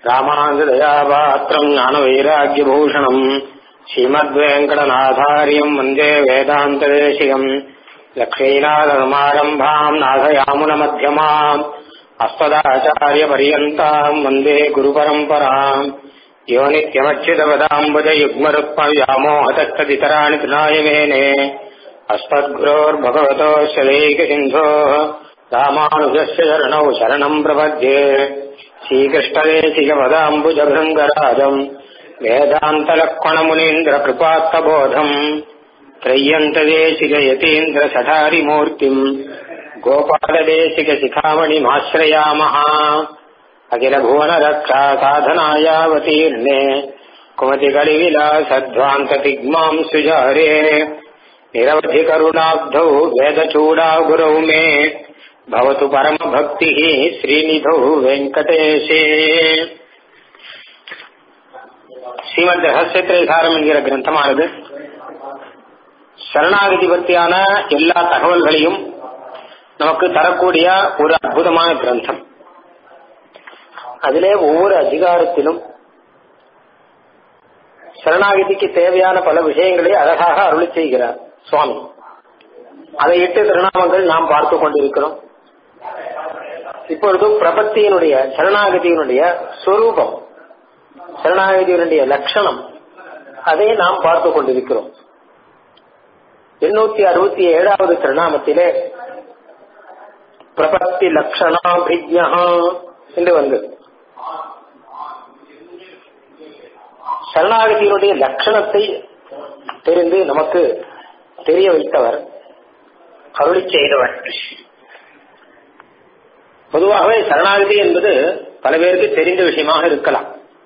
ராமானுஜதயாபாத்திரம் ஞானவைராக்கியபூஷணம் ஸ்ரீமத்வேங்கடநாதாரியம் வந்தே வேதாந்ததேசிகம் லக்ஷ்மீநாதமாரம்பாம் நாதயாமுனமத்தியமாம் அஸ்மதாச்சாரியபரியந்தாம் வந்தே குருபரம்பராம் யோ நித்யமच्युतपदाम्बुजयुग्मरुक्मव्यामोहतस्तदितराणि तृणायमेने अस्मद्गुरोर्भगवतोऽस्य दैकसिन्धोः रामानुजस्य शरणौ शरणम् प्रपद्ये श्रीकृष्णदेशिकपदाम्बुजभृङ्गराजम् वेदान्तलक्ष्मणमुनीन्द्रकृपात्तबोधम् त्रय्यन्तदेशिकयतीन्द्रसठारिमूर्तिम् गोपालदेशिकशिखामणिमाश्रयामः अखिलभुवनरक्षा साधनायावतीर्णे कुमतिकलिविलासध्वान्ततिग्माम् सुजारे निरवधिकरुणाब्धौ वेदचूडा गुरौ मे भवतु परमभक्तिः श्रीनिधौ வெங்கடேஷே ஸ்ரீமத் ரகசியத்திரேசாரம் என்கிற கிரந்தமானது சரணாகதி பற்றியான எல்லா தகவல்களையும் நமக்கு தரக்கூடிய ஒரு அற்புதமான கிரந்தம் அதிலே ஒவ்வொரு அதிகாரத்திலும் சரணாகதிக்கு தேவையான பல விஷயங்களை அழகாக அருளி செய்கிறார் சுவாமி அதை எட்டு திருநாமங்கள் நாம் பார்த்து கொண்டிருக்கிறோம் இப்பொழுது பிரபத்தியினுடைய சரணாகதியினுடைய சொரூபம் சரணாகதியினுடைய லட்சணம் அதை நாம் பார்த்து கொண்டிருக்கிறோம் எண்ணூத்தி அறுபத்தி ஏழாவது திருநாமத்திலே பிரபத்தி லட்சணாபிஜா என்று வந்தது சரணாகதியினுடைய லட்சணத்தை தெரிந்து நமக்கு தெரிய வைத்தவர் அருளி செய்தவர் பொதுவாகவே சரணாகதி என்பது பல பேருக்கு தெரிந்த விஷயமாக இருக்கலாம்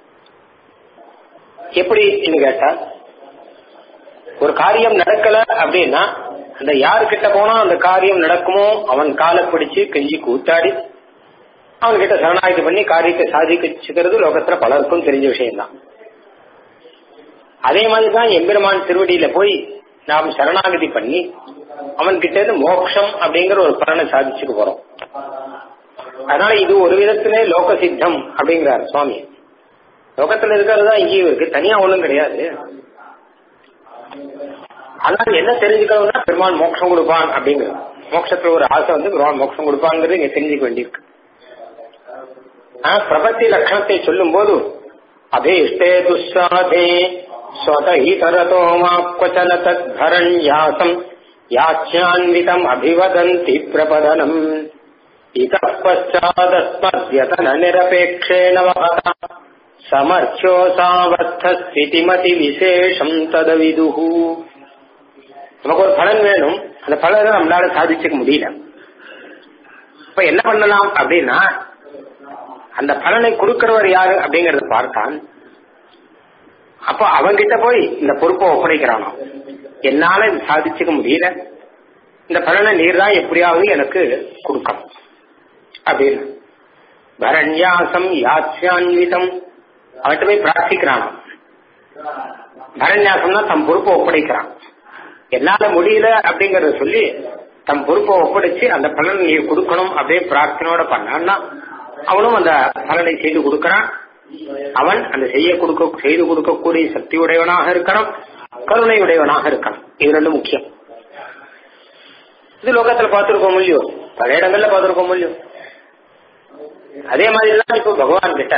எப்படி கேட்டா ஒரு காரியம் நடக்கல அப்படின்னா அந்த யாருக்கிட்ட போனா அந்த காரியம் நடக்குமோ அவன் காலை பிடிச்சு கெஞ்சி கூத்தாடி அவன்கிட்ட சரணாகதி பண்ணி காரியத்தை சாதிச்சுக்கிறது லோகத்துல பலருக்கும் தெரிஞ்ச விஷயம்தான் அதே மாதிரிதான் எம்பெருமான் திருவடியில போய் நாம் சரணாகதி பண்ணி அவன் கிட்ட இருந்து மோட்சம் அப்படிங்கிற ஒரு பலனை சாதிச்சுக்க போறோம் அதனால இது ஒரு விதத்திலே லோக சித்தம் அப்படிங்கிறார் சுவாமி லோகத்துல இருக்கிறது தான் இங்கேயும் இருக்கு தனியா ஒண்ணும் கிடையாது ஆனால் என்ன தெரிஞ்சுக்கணும்னா பெருமான் மோட்சம் கொடுப்பான் அப்படிங்கிறது மோட்சத்துல ஒரு ஆசை வந்து பெருமான் மோட்சம் கொடுப்பாங்கிறது இங்க தெரிஞ்சுக்க வேண்டியிருக்கு ஆனா பிரபத்தி லட்சணத்தை சொல்லும் போது அபீஷ்டே துஸ்வாதே स्वतहितरतोमाक्वचन तद्धरण्यासम् याच्यान्वितम् अभिवदन्ति प्रपदनम् इतः पश्चादस्मद्यतननिरपेक्षेण वहता சமர்த்தியோசாவஸ்திதிமதிவிசேஷம் ததவிதுஹு நமக்கு ஒரு பலன் வேணும் அந்த பலனை நம்மளால சாதிச்சுக்க முடியல இப்ப என்ன பண்ணலாம் அப்படின்னா அந்த பலனை கொடுக்கிறவர் யாரு அப்படிங்கறத பார்த்தான் அப்ப அவங்கிட்ட போய் இந்த பொறுப்பை ஒப்படைக்கிறானோ என்னால சாதிச்சுக்க முடியல இந்த பலனை நீர் தான் எப்படியாவது எனக்கு கொடுக்கணும் அப்படின்னு பரண்யாசம் யாச்சியான்விதம் அவன்கிட்ட போய் பிரார்த்திக்கிறானோ பரண்யாசம்னா தம் பொறுப்பை ஒப்படைக்கிறான் என்னால முடியல அப்படிங்கறத சொல்லி தம் பொறுப்பை ஒப்படைச்சு அந்த பலனை நீர் கொடுக்கணும் அப்படியே பிரார்த்தனையோட பண்ணான்னா அவனும் அந்த பலனை செய்து கொடுக்கறான் அவன் அந்த செய்ய கொடுக்க செய்து கொடுக்கக்கூடிய சக்தி உடையவனாக இருக்கணும் கருணை உடையவனாக இருக்கணும் இது ரெண்டு முக்கியம் இது லோகத்துல பார்த்திருக்கோம் இல்லையோ பல இடங்கள்ல பார்த்திருக்கோம் இல்லையோ அதே மாதிரி தான் இப்போ பகவான் கிட்ட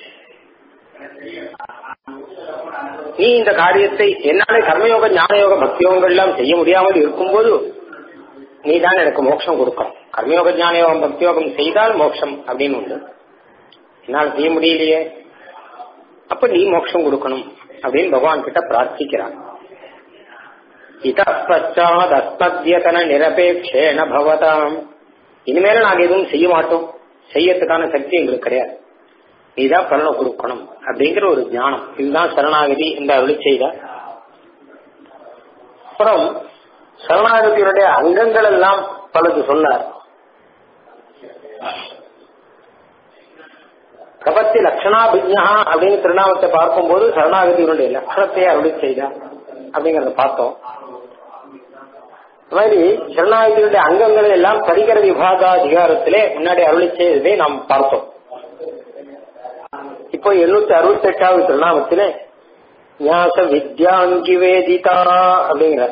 நீ இந்த காரியத்தை என்னாலே கர்மயோக ஞானயோக பக்தியோகங்கள் எல்லாம் செய்ய முடியாமல் இருக்கும்போது நீ தான் எனக்கு மோட்சம் கொடுக்கணும் கர்மயோக ஞானயோகம் பக்தியோகம் செய்தால் மோட்சம் அப்படின்னு உண்டு என்னால் செய்ய முடியலையே அப்ப நீ மோட்சம் கொடுக்கணும் அப்படின்னு பகவான் கிட்ட பிரார்த்திக்கிறான் இதப்பச்சாத் அஸ்மத்யதன நிரபேட்சேன பவதாம் இனிமேல நாங்க எதுவும் செய்ய மாட்டோம் செய்யறதுக்கான சக்தி எங்களுக்கு கிடையாது நீதான் பலனை கொடுக்கணும் அப்படிங்கிற ஒரு ஞானம் இதுதான் சரணாகதி என்று அருளி செய்த அப்புறம் சரணாகதியினுடைய அங்கங்கள் எல்லாம் பலது சொன்னார் பிரபத்தி லட்சணாபிஜா அப்படின்னு திருநாமத்தை பார்க்கும்போது சரணாகதியினுடைய லட்சணத்தை அருளி செய்தார் அப்படிங்கறத பார்த்தோம் மாதிரி சரணாகதியுடைய அங்கங்களை எல்லாம் பரிகர விபாக அதிகாரத்திலே முன்னாடி அருளி செய்ததை நாம் பார்த்தோம் இப்போ எழுநூத்தி அறுபத்தி எட்டாவது திருநாமத்திலே ஞாச வித்யாங்கிவேதிதா அப்படிங்கிற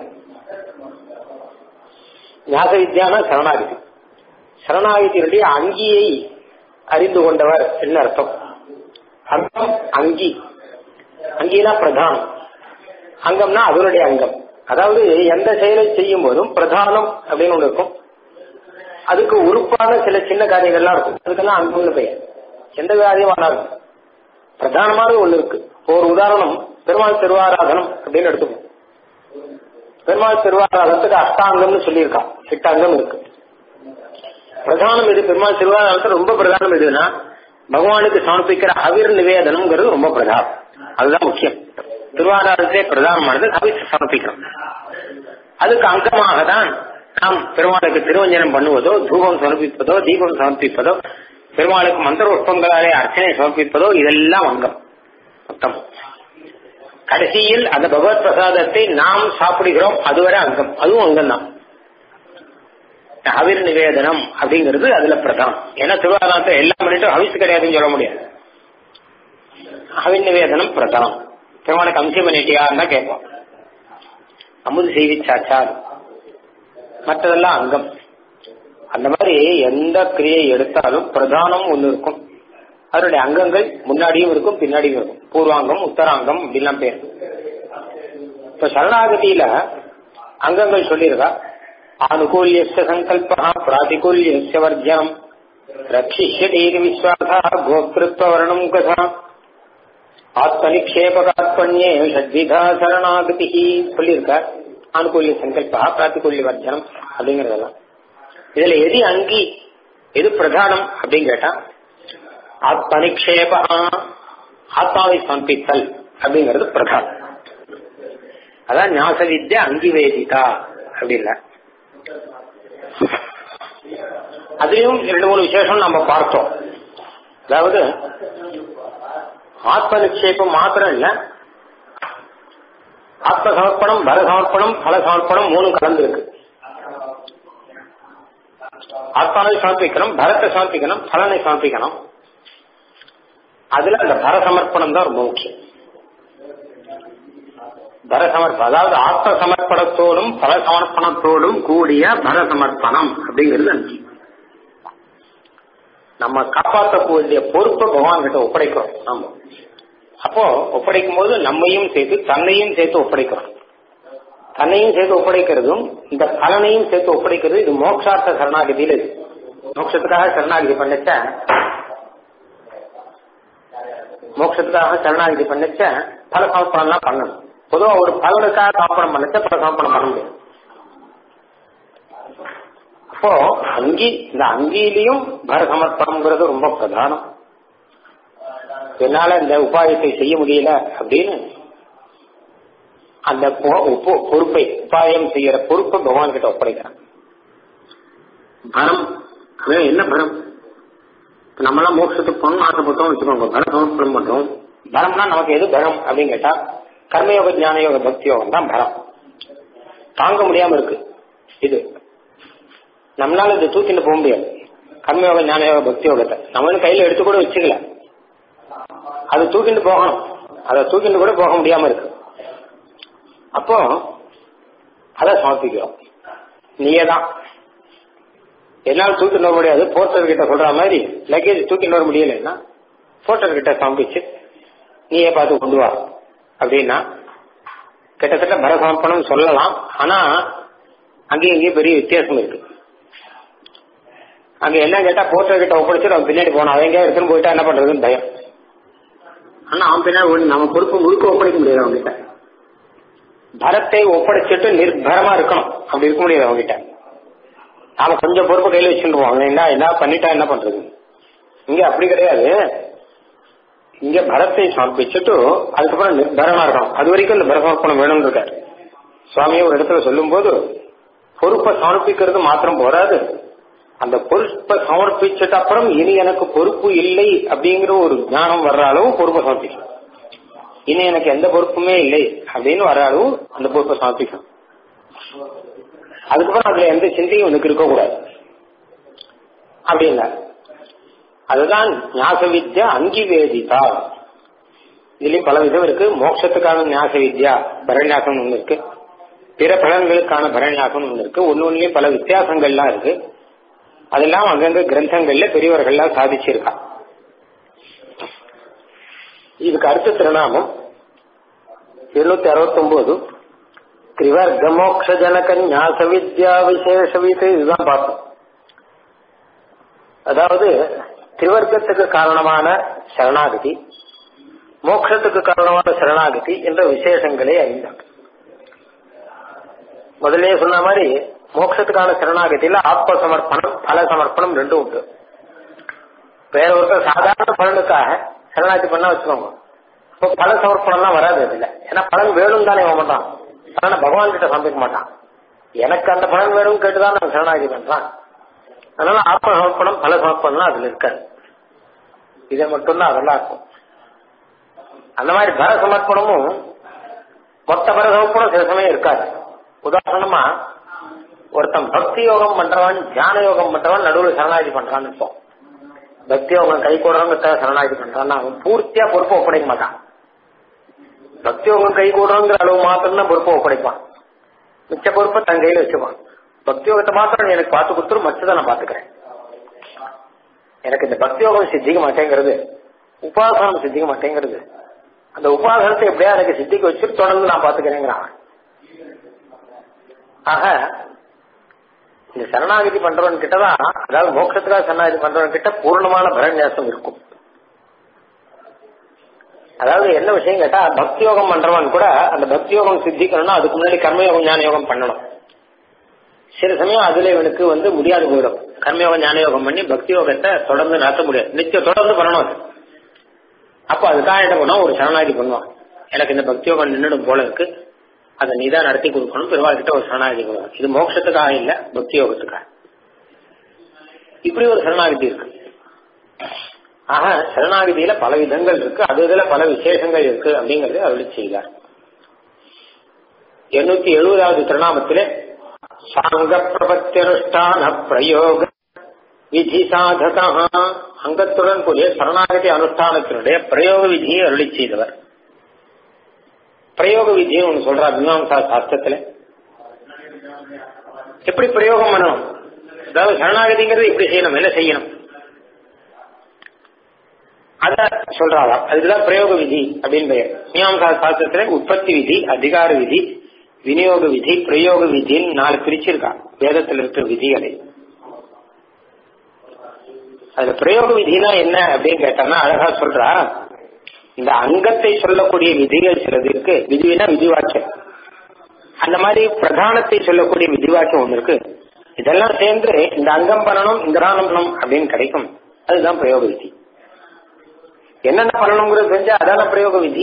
ஞாச வித்யானா சரணாகிதி சரணாகிதியினுடைய அங்கியை அறிந்து கொண்டவர் என்ன அர்த்தம் அர்த்தம் அங்கி அங்கினா பிரதானம் அங்கம்னா அதனுடைய அங்கம் அதாவது எந்த செயலை செய்யும் போதும் பிரதானம் அப்படின்னு ஒண்ணு இருக்கும் அதுக்கு உறுப்பான சில சின்ன காரியங்கள்லாம் இருக்கும் அதுக்கெல்லாம் அங்கம்னு பெயர் எந்த காரியமானாலும் பிரதானமாக ஒண்ணு இருக்கு ஒரு உதாரணம் பெருமாள் திருவாராதனம் அப்படின்னு எடுத்துக்கணும் பெருமாள் திருவாராதனத்துக்கு அஷ்டாங்கம்னு சொல்லியிருக்கான் எட்டு அங்கம் இருக்கு பிரதானம் எது பெருமாள் திருவாராதனத்துல ரொம்ப பிரதானம் எதுனா பகவானுக்கு சமர்ப்பிக்கிற அவிர் நிவேதனம்ங்கிறது ரொம்ப பிரதானம் அதுதான் முக்கியம் திருவாராதனத்திலே பிரதானமானது அவிர் சமர்ப்பிக்கிறோம் அதுக்கு அங்கமாக தான் நாம் பெருமாளுக்கு திருவஞ்சனம் பண்ணுவதோ தூபம் சமர்ப்பிப்பதோ தீபம் சமர்ப்பிப்பதோ பெருமாளுக்கு மந்திர உட்பங்களாலே அர்ச்சனை சமர்ப்பிப்பதோ இதெல்லாம் அங்கம் மொத்தம் கடைசியில் அந்த பகவத் பிரசாதத்தை நாம் சாப்பிடுகிறோம் அதுவரை அங்கம் அதுவும் அங்கம் தான் அவிர் நிவேதனம் அப்படிங்கிறது அதுல பிரதானம் ஏன்னா திருவாரணத்தை எல்லாம் பண்ணிட்டு ஹவிஸ் கிடையாதுன்னு சொல்ல முடியாது அவிர் நிவேதனம் பிரதானம் பெருமாளுக்கு அம்சம் பண்ணிட்டியான்னு தான் கேட்போம் அமுது செய்விச்சாச்சா மற்றதெல்லாம் அங்கம் அந்த மாதிரி எந்த கிரியை எடுத்தாலும் பிரதானம் ஒண்ணு இருக்கும் அதனுடைய அங்கங்கள் முன்னாடியும் இருக்கும் பின்னாடியும் இருக்கும் பூர்வாங்கம் உத்தராங்கம் அப்படிலாம் பேர் இப்ப சரணாகதியில அங்கங்கள் சொல்லியிருக்கா ஆனுகூல்ய சங்கல்பா பிராதிகூல்ய வர்ஜனம் ரட்சிஷ்யதீர் விஸ்வாசா கோக்திருத்வ வர்ணம் கதா ஆத்மநிக்ஷேபகாத்மன்யே ஷட்விதா சரணாகதி சொல்லியிருக்க ஆனுகூல்ய சங்கல்பா பிராத்திகூல்ய வர்ஜனம் அப்படிங்கறதெல்லாம் இதுல எது அங்கி எது பிரதானம் அப்படின்னு கேட்டா ஆத்மநிக்ஷேப ஆத்மாவை சமர்ப்பித்தல் அப்படிங்கிறது பிரதானம் அதான் ஞாச வித்யா அங்கிவேதிதா அப்படின்னா அதுலயும் ரெண்டு மூணு விசேஷம் நம்ம பார்த்தோம் அதாவது ஆத்ம நிக்ஷேபம் மாத்திரம் இல்ல ஆத்ம சமர்ப்பணம் பர சமர்ப்பணம் பல சமர்ப்பணம் மூணு கலந்து இருக்கு ஆத்மாவை சமர்ப்பிக்கணும் பரத்தை சமர்ப்பிக்கணும் பலனை சமர்ப்பிக்கணும் அதுல அந்த பர சமர்ப்பணம் தான் ரொம்ப முக்கியம் பர சமர்ப்பம் அதாவது ஆத்ம சமர்ப்பணத்தோடும் பல சமர்ப்பணத்தோடும் கூடிய பர சமர்ப்பணம் அப்படிங்கிறது அஞ்சு நம்ம காப்பாற்றக்கூடிய பொறுப்பை பகவான் கிட்ட ஒப்படைக்கிறோம் நம்ம அப்போ ஒப்படைக்கும் போது நம்மையும் சேர்த்து தன்னையும் சேர்த்து ஒப்படைக்கிறோம் தன்னையும் சேர்த்து ஒப்படைக்கிறதும் இந்த பலனையும் சேர்த்து ஒப்படைக்கிறது இது மோட்சார்த்த சரணாகதியில் இது மோட்சத்துக்காக சரணாகதி பண்ணச்ச மோட்சத்துக்காக சரணாகதி பண்ணச்ச பல சமர்ப்பணம்லாம் பண்ணணும் பொதுவா ஒரு பலனுக்காக சமர்ப்பணம் பண்ணச்ச பல சமர்ப்பணம் பண்ண முடியும் அப்போ அங்கி இந்த அங்கியிலையும் பர சமர்ப்பணம்ங்கிறது ரொம்ப பிரதானம் என்னால இந்த உபாயத்தை செய்ய முடியல அப்படின்னு அந்த பொறுப்பை உபாயம் செய்யற பொறுப்பை பகவான் கிட்ட ஒப்படைக்கிறான் பரம் என்ன பரம் நம்மளாம் மோட்சத்துக்கு போகணும் ஆசைப்பட்டோம் வச்சுக்கோங்க பர சமர்ப்பணம் பண்றோம் பரம்னா நமக்கு எது பரம் அப்படின்னு கேட்டா கர்மயோக ஞான யோக பக்தி யோகம் தான் பரம் தாங்க முடியாம இருக்கு இது நம்மளால இதை தூக்கிட்டு போக முடியாது கர்மயோக ஞான யோக பக்தி யோகத்தை நம்மளும் கையில எடுத்து கூட வச்சுக்கல அது தூக்கிட்டு போகணும் அதை தூக்கிட்டு கூட போக முடியாம இருக்கு அப்போ அதை சமர்ப்பிக்கிறோம் நீயே தான் என்னால் தூக்கிட்டு வர முடியாது போர்ட்டர் கிட்ட சொல்ற மாதிரி லக்கேஜ் தூக்கிட்டு வர முடியலன்னா போர்ட்டர் கிட்ட சமர்ப்பிச்சு நீயே பார்த்து கொண்டு வா அப்படின்னா கிட்டத்தட்ட பரசமர்ப்பணம் சொல்லலாம் ஆனா அங்கேயும் இங்கேயும் பெரிய வித்தியாசம் இருக்கு அங்க என்ன கேட்டா போர்ட்டர் கிட்ட ஒப்படைச்சிட்டு அவன் பின்னாடி போனான் அவன் எங்கேயா எடுத்துன்னு போயிட்டா என்ன பண்றதுன்னு பயம் ஆனா அவன் பின்னாடி நம்ம பொறுப்பு முழுக்க ஒப்படைக்க முடியாது அவங்க கிட்ட பரத்தை ஒப்படைச்சிட்டு நிர்பரமா இருக்கணும் அப்படி இருக்க முடியாது அவங்க கிட்ட நாம கொஞ்சம் பொறுப்பு கையில வச்சுருவோம் அவன் என்ன என்ன பண்ணிட்டா என்ன பண்றது இங்க அப்படி கிடையாது இங்க பரத்தை சமர்ப்பிச்சுட்டு அதுக்கப்புறம் நிர்பரமா இருக்கணும் அது வரைக்கும் இந்த பரசமர்ப்பணம் வேணும்னு இருக்காரு சுவாமியை ஒரு இடத்துல சொல்லும் போது பொறுப்பை சமர்ப்பிக்கிறது மாத்திரம் போராது அந்த பொறுப்பை சமர்ப்பிச்சிட்ட அப்புறம் இனி எனக்கு பொறுப்பு இல்லை அப்படிங்கிற ஒரு ஞானம் வர்ற அளவு பொறுப்பை சமர்ப்பிக்கணும் இனி எனக்கு எந்த பொறுப்புமே இல்லை அப்படின்னு வர அளவு அந்த பொறுப்பை சமர்ப்பிக்கணும் அதுக்கப்புறம் அதுல எந்த சிந்தையும் உனக்கு இருக்கக்கூடாது அப்படின்னா அதுதான் ஞாச வித்யா அங்கிவேதிதா இதுலயும் பல விதம் இருக்கு மோட்சத்துக்கான ஞாச வித்யா பரநியாசம் ஒண்ணு இருக்கு பிற பலன்களுக்கான பரநியாசம் ஒண்ணு இருக்கு ஒன்னு ஒன்னுலயும் பல வித்தியாசங்கள்லாம் இருக்கு அதெல்லாம் அங்கங்க கிரந்தங்கள்ல பெரியவர்கள்லாம் சாதிச்சிருக்கா இதுக்கு அடுத்த திருநாமம் இருநூத்தி அறுபத்தி ஒன்பது திரிவர்க்க மோக்ஷ ஜனக ஞாச வித்யா விசேஷ வித் இதுதான் பார்த்தோம் அதாவது திரிவர்க்கத்துக்கு காரணமான சரணாகதி மோட்சத்துக்கு காரணமான சரணாகதி என்ற விசேஷங்களை அறிந்தார் முதலே சொன்ன மாதிரி மோட்சத்துக்கான சரணாகதியில ஆத்ம சமர்ப்பணம் பல சமர்ப்பணம் ரெண்டும் உண்டு வேற ஒருத்தர் சாதாரண பலனுக்காக சரணாகதி பண்ணா வச்சுக்கோங்க இப்போ பல சமர்ப்பணம்லாம் வராது அதுல ஏன்னா பலன் வேணும் தானே அவன் பண்றான் பலனை பகவான் கிட்ட சமைக்க மாட்டான் எனக்கு அந்த பலன் வேணும் கேட்டுதான் நான் சரணாகதி பண்றான் அதனால ஆத்ம சமர்ப்பணம் பல சமர்ப்பணம் அதுல இருக்காது இதை மட்டும்தான் அதெல்லாம் இருக்கும் அந்த மாதிரி பர சமர்ப்பணமும் மொத்த பர சமர்ப்பணம் சில சமயம் இருக்காது உதாரணமா ஒருத்தன் பக்தி யோகம் பண்றவன் தியான யோகம் பண்றவன் நடுவில் சரணாகதி பண்றான்னு இருப்போம் பக்தி யோகம் கை கூடுறவங்க சரணாகதி பண்றான்னா அவன் பூர்த்தியா பொறுப்பை ஒப்படைக்க மாட்டான் பக்தி யோகம் கை கூடுறவங்கிற அளவு மாத்திரம் தான் பொறுப்பை ஒப்படைப்பான் மிச்ச பொறுப்பை தன் கையில வச்சுப்பான் பக்தி யோகத்தை மாத்திரம் நீ எனக்கு பார்த்து கொடுத்துரும் மச்சதை நான் பாத்துக்கிறேன் எனக்கு இந்த பக்தி யோகம் சித்திக்க மாட்டேங்கிறது உபாசனம் சித்திக்க மாட்டேங்கிறது அந்த உபாசனத்தை எப்படியா எனக்கு சித்திக்க வச்சுட்டு தொடர்ந்து நான் பாத்துக்கிறேங்கிறான் ஆக இந்த சரணாகதி பண்றவன் கிட்டதான் அதாவது மோட்சத்துக்காக சரணாகதி பண்றவன் கிட்ட பூர்ணமான பரநியாசம் இருக்கும் அதாவது என்ன விஷயம் கேட்டா பக்தி யோகம் பண்றவன் கூட அந்த பக்தி யோகம் சித்திக்கணும்னா அதுக்கு முன்னாடி கர்மயோகம் ஞான யோகம் பண்ணணும் சில சமயம் அதுல இவனுக்கு வந்து முடியாது போயிடும் கர்மயோகம் ஞான யோகம் பண்ணி பக்தி யோகத்தை தொடர்ந்து நடத்த முடியாது நிச்சயம் தொடர்ந்து பண்ணணும் அது அப்ப அதுக்காக என்ன பண்ணுவோம் ஒரு சரணாகதி பண்ணுவான் எனக்கு இந்த பக்தி யோகம் நின்றுடும் போல இருக்கு அதை நீதான் நடத்தி கொடுக்கணும் பெருமாள் கிட்ட ஒரு சரணாகதி கொடுக்கணும் இது மோட்சத்துக்காக இல்ல பக்தி யோகத்துக்காக இப்படி ஒரு சரணாகதி இருக்கு ஆக சரணாகதியில பல விதங்கள் இருக்கு அது இதுல பல விசேஷங்கள் இருக்கு அப்படிங்கறது அருள் செய்தார் எண்ணூத்தி எழுபதாவது திருநாமத்திலே சாங்க பிரபத்தியனுஷ்டான பிரயோக விதி சாதகா அங்கத்துடன் கூடிய சரணாகதி அனுஷ்டானத்தினுடைய பிரயோக விதியை அருளி செய்தவர் பிரயோக விதின்னு ஒண்ணு சொல்றார் மீமாசா சாஸ்திரத்துல எப்படி பிரயோகம் பண்ணணும் அதாவது சரணாகதிங்கிறது எப்படி செய்யணும் என்ன செய்யணும் அத சொல்றாராம் அதுதான் பிரயோக விதி அப்படின்னு பெயர் மீமாசா சாஸ்திரத்துல உற்பத்தி விதி அதிகார விதி விநியோக விதி பிரயோக விதின்னு நாலு பிரிச்சிருக்கா வேதத்தில் இருக்கிற விதிகளை அதுல பிரயோக விதினா என்ன அப்படின்னு கேட்டான்னா அழகா சொல்றா இந்த அங்கத்தை சொல்லக்கூடிய விதிகள் சிலது இருக்கு விதினா விதிவாக்கியம் அந்த மாதிரி பிரதானத்தை சொல்லக்கூடிய விதிவாக்கியம் ஒண்ணு இருக்கு இதெல்லாம் சேர்ந்து இந்த அங்கம் பண்ணணும் இந்த தானம் பண்ணணும் அப்படின்னு கிடைக்கும் அதுதான் பிரயோக விதி என்னென்ன பண்ணணுங்கிறது செஞ்சா அதான பிரயோக விதி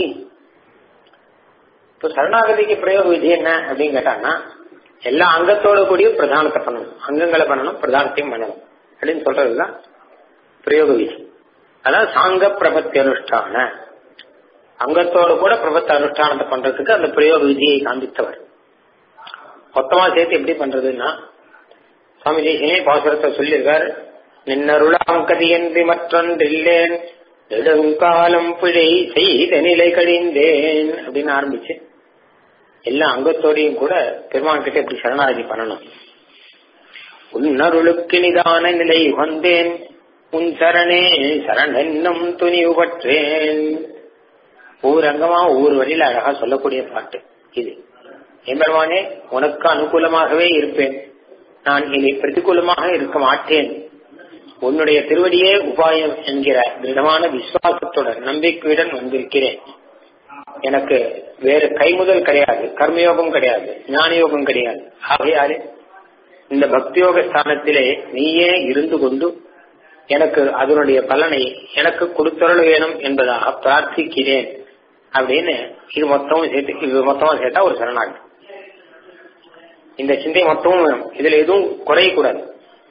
இப்போ சரணாகதிக்கு பிரயோக விதி என்ன அப்படின்னு கேட்டாங்கன்னா எல்லா அங்கத்தோட கூடிய பிரதானத்தை பண்ணணும் அங்கங்களை பண்ணணும் பிரதானத்தையும் பண்ணணும் அப்படின்னு சொல்றதுதான் பிரயோக விதி அதாவது சாங்க பிரபத்தி அனுஷ்டான அங்கத்தோடு கூட பிரபத்த அனுஷ்டானத்தை பண்றதுக்கு அந்த பிரயோக விதியை காண்பித்தவர் மொத்தமா சேர்த்து எப்படி பண்றதுன்னா சுவாமி தேசியமே பாசுரத்தை சொல்லியிருக்காரு நின்னருளாம் கதியன்றி மற்றொன்றில்லேன் நெடுங்காலம் பிழை செய்த நிலை கழிந்தேன் அப்படின்னு ஆரம்பிச்சு எல்லா அங்கத்தோடையும் கூட பெருமான் கிட்ட எப்படி சரணாகதி பண்ணணும் உன்னருளுக்கு நிதான நிலை வந்தேன் உன் சரணே சரணென்னும் துணிவு பற்றேன் ஒவ்வொரு அங்கமா ஒவ்வொரு வழியில அழகா சொல்லக்கூடிய பாட்டு இது எம்பெருமானே உனக்கு அனுகூலமாகவே இருப்பேன் நான் இனி பிரதிகூலமாக இருக்க மாட்டேன் உன்னுடைய திருவடியே உபாயம் என்கிற திடமான விசுவாசத்துடன் நம்பிக்கையுடன் வந்திருக்கிறேன் எனக்கு வேறு கைமுதல் கிடையாது கர்மயோகம் கிடையாது ஞான யோகம் கிடையாது ஆகையாலே இந்த பக்தியோக ஸ்தானத்திலே நீயே இருந்து கொண்டு எனக்கு அதனுடைய பலனை எனக்கு கொடுத்தருள் வேணும் என்பதாக பிரார்த்திக்கிறேன் அப்படின்னு இது மொத்தமும் சேர்த்து இது மொத்தமா சேர்த்தா ஒரு சரணாகி இந்த சிந்தை மொத்தமும் வேணும் இதுல எதுவும் குறையக்கூடாது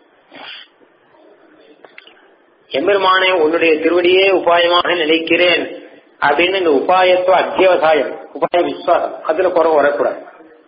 எம்பெருமானே உன்னுடைய திருவடியே உபாயமாக நினைக்கிறேன் அப்படின்னு இந்த உபாயத்துவ அத்தியவசாயம் உபாய விசுவாசம் அதுல குறவு வரக்கூடாது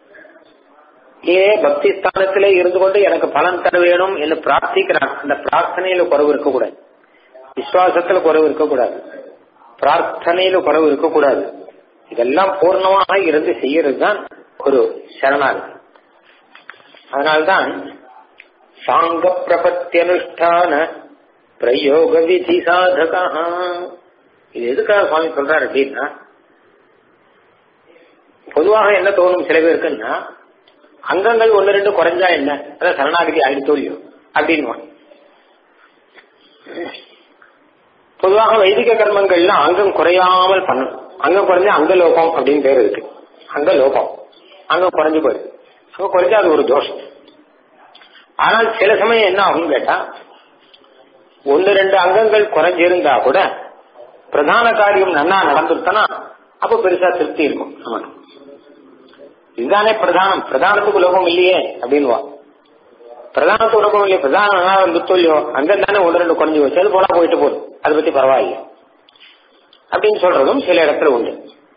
ஏ பக்தி ஸ்தானத்திலே இருந்து கொண்டு எனக்கு பலன் தர வேணும் என்று பிரார்த்திக்கிறான் அந்த பிரார்த்தனையில குறவு இருக்கக்கூடாது விசுவாசத்துல குறைவு இருக்கக்கூடாது பிரார்த்தனையில குறைவு இருக்கக்கூடாது இதெல்லாம் பூர்ணமாக இருந்து செய்யறது தான் ஒரு சரணாகதி அதனால்தான் சாங்க பிரபத்தியனுஷ்டான பிரயோக விதி சாதகா இது எதுக்காக சுவாமி சொல்றாரு அப்படின்னா பொதுவாக என்ன தோணும் சில பேருக்குன்னா அங்கங்கள் ஒன்னு ரெண்டு குறைஞ்சா என்ன அதான் சரணாகதி ஆயிடுத்தோ இல்லையோ அப்படின்னு பொதுவாக வைதிக கர்மங்கள்லாம் அங்கம் குறையாமல் பண்ணணும் அங்கம் குறைஞ்சா அங்க லோகம் அப்படின்னு பேர் இருக்கு அங்க லோகம் அங்கம் குறைஞ்சு போயிடுது அங்க குறைஞ்சா அது ஒரு தோஷம் ஆனால் சில சமயம் என்ன ஆகும் கேட்டா ஒன்னு ரெண்டு அங்கங்கள் குறைஞ்சிருந்தா கூட பிரதான காரியம் நன்னா நடந்துருத்தனா அப்ப பெருசா திருப்தி இருக்கும் நமக்கு இதுதானே பிரதானம் பிரதானத்துக்கு லோகம் இல்லையே அப்படின்வா பிரதானத்துக்கு லோகம் இல்லையே பிரதானம் நல்லா இருந்துட்டோ இல்லையோ அங்க தானே ஒன்று ரெண்டு குறைஞ்சு வச்சு அது போனா போயிட்டு போகுது அதை பத்தி பரவாயில்ல அப்படின்னு சொல்றதும் சில இடத்துல உண்டு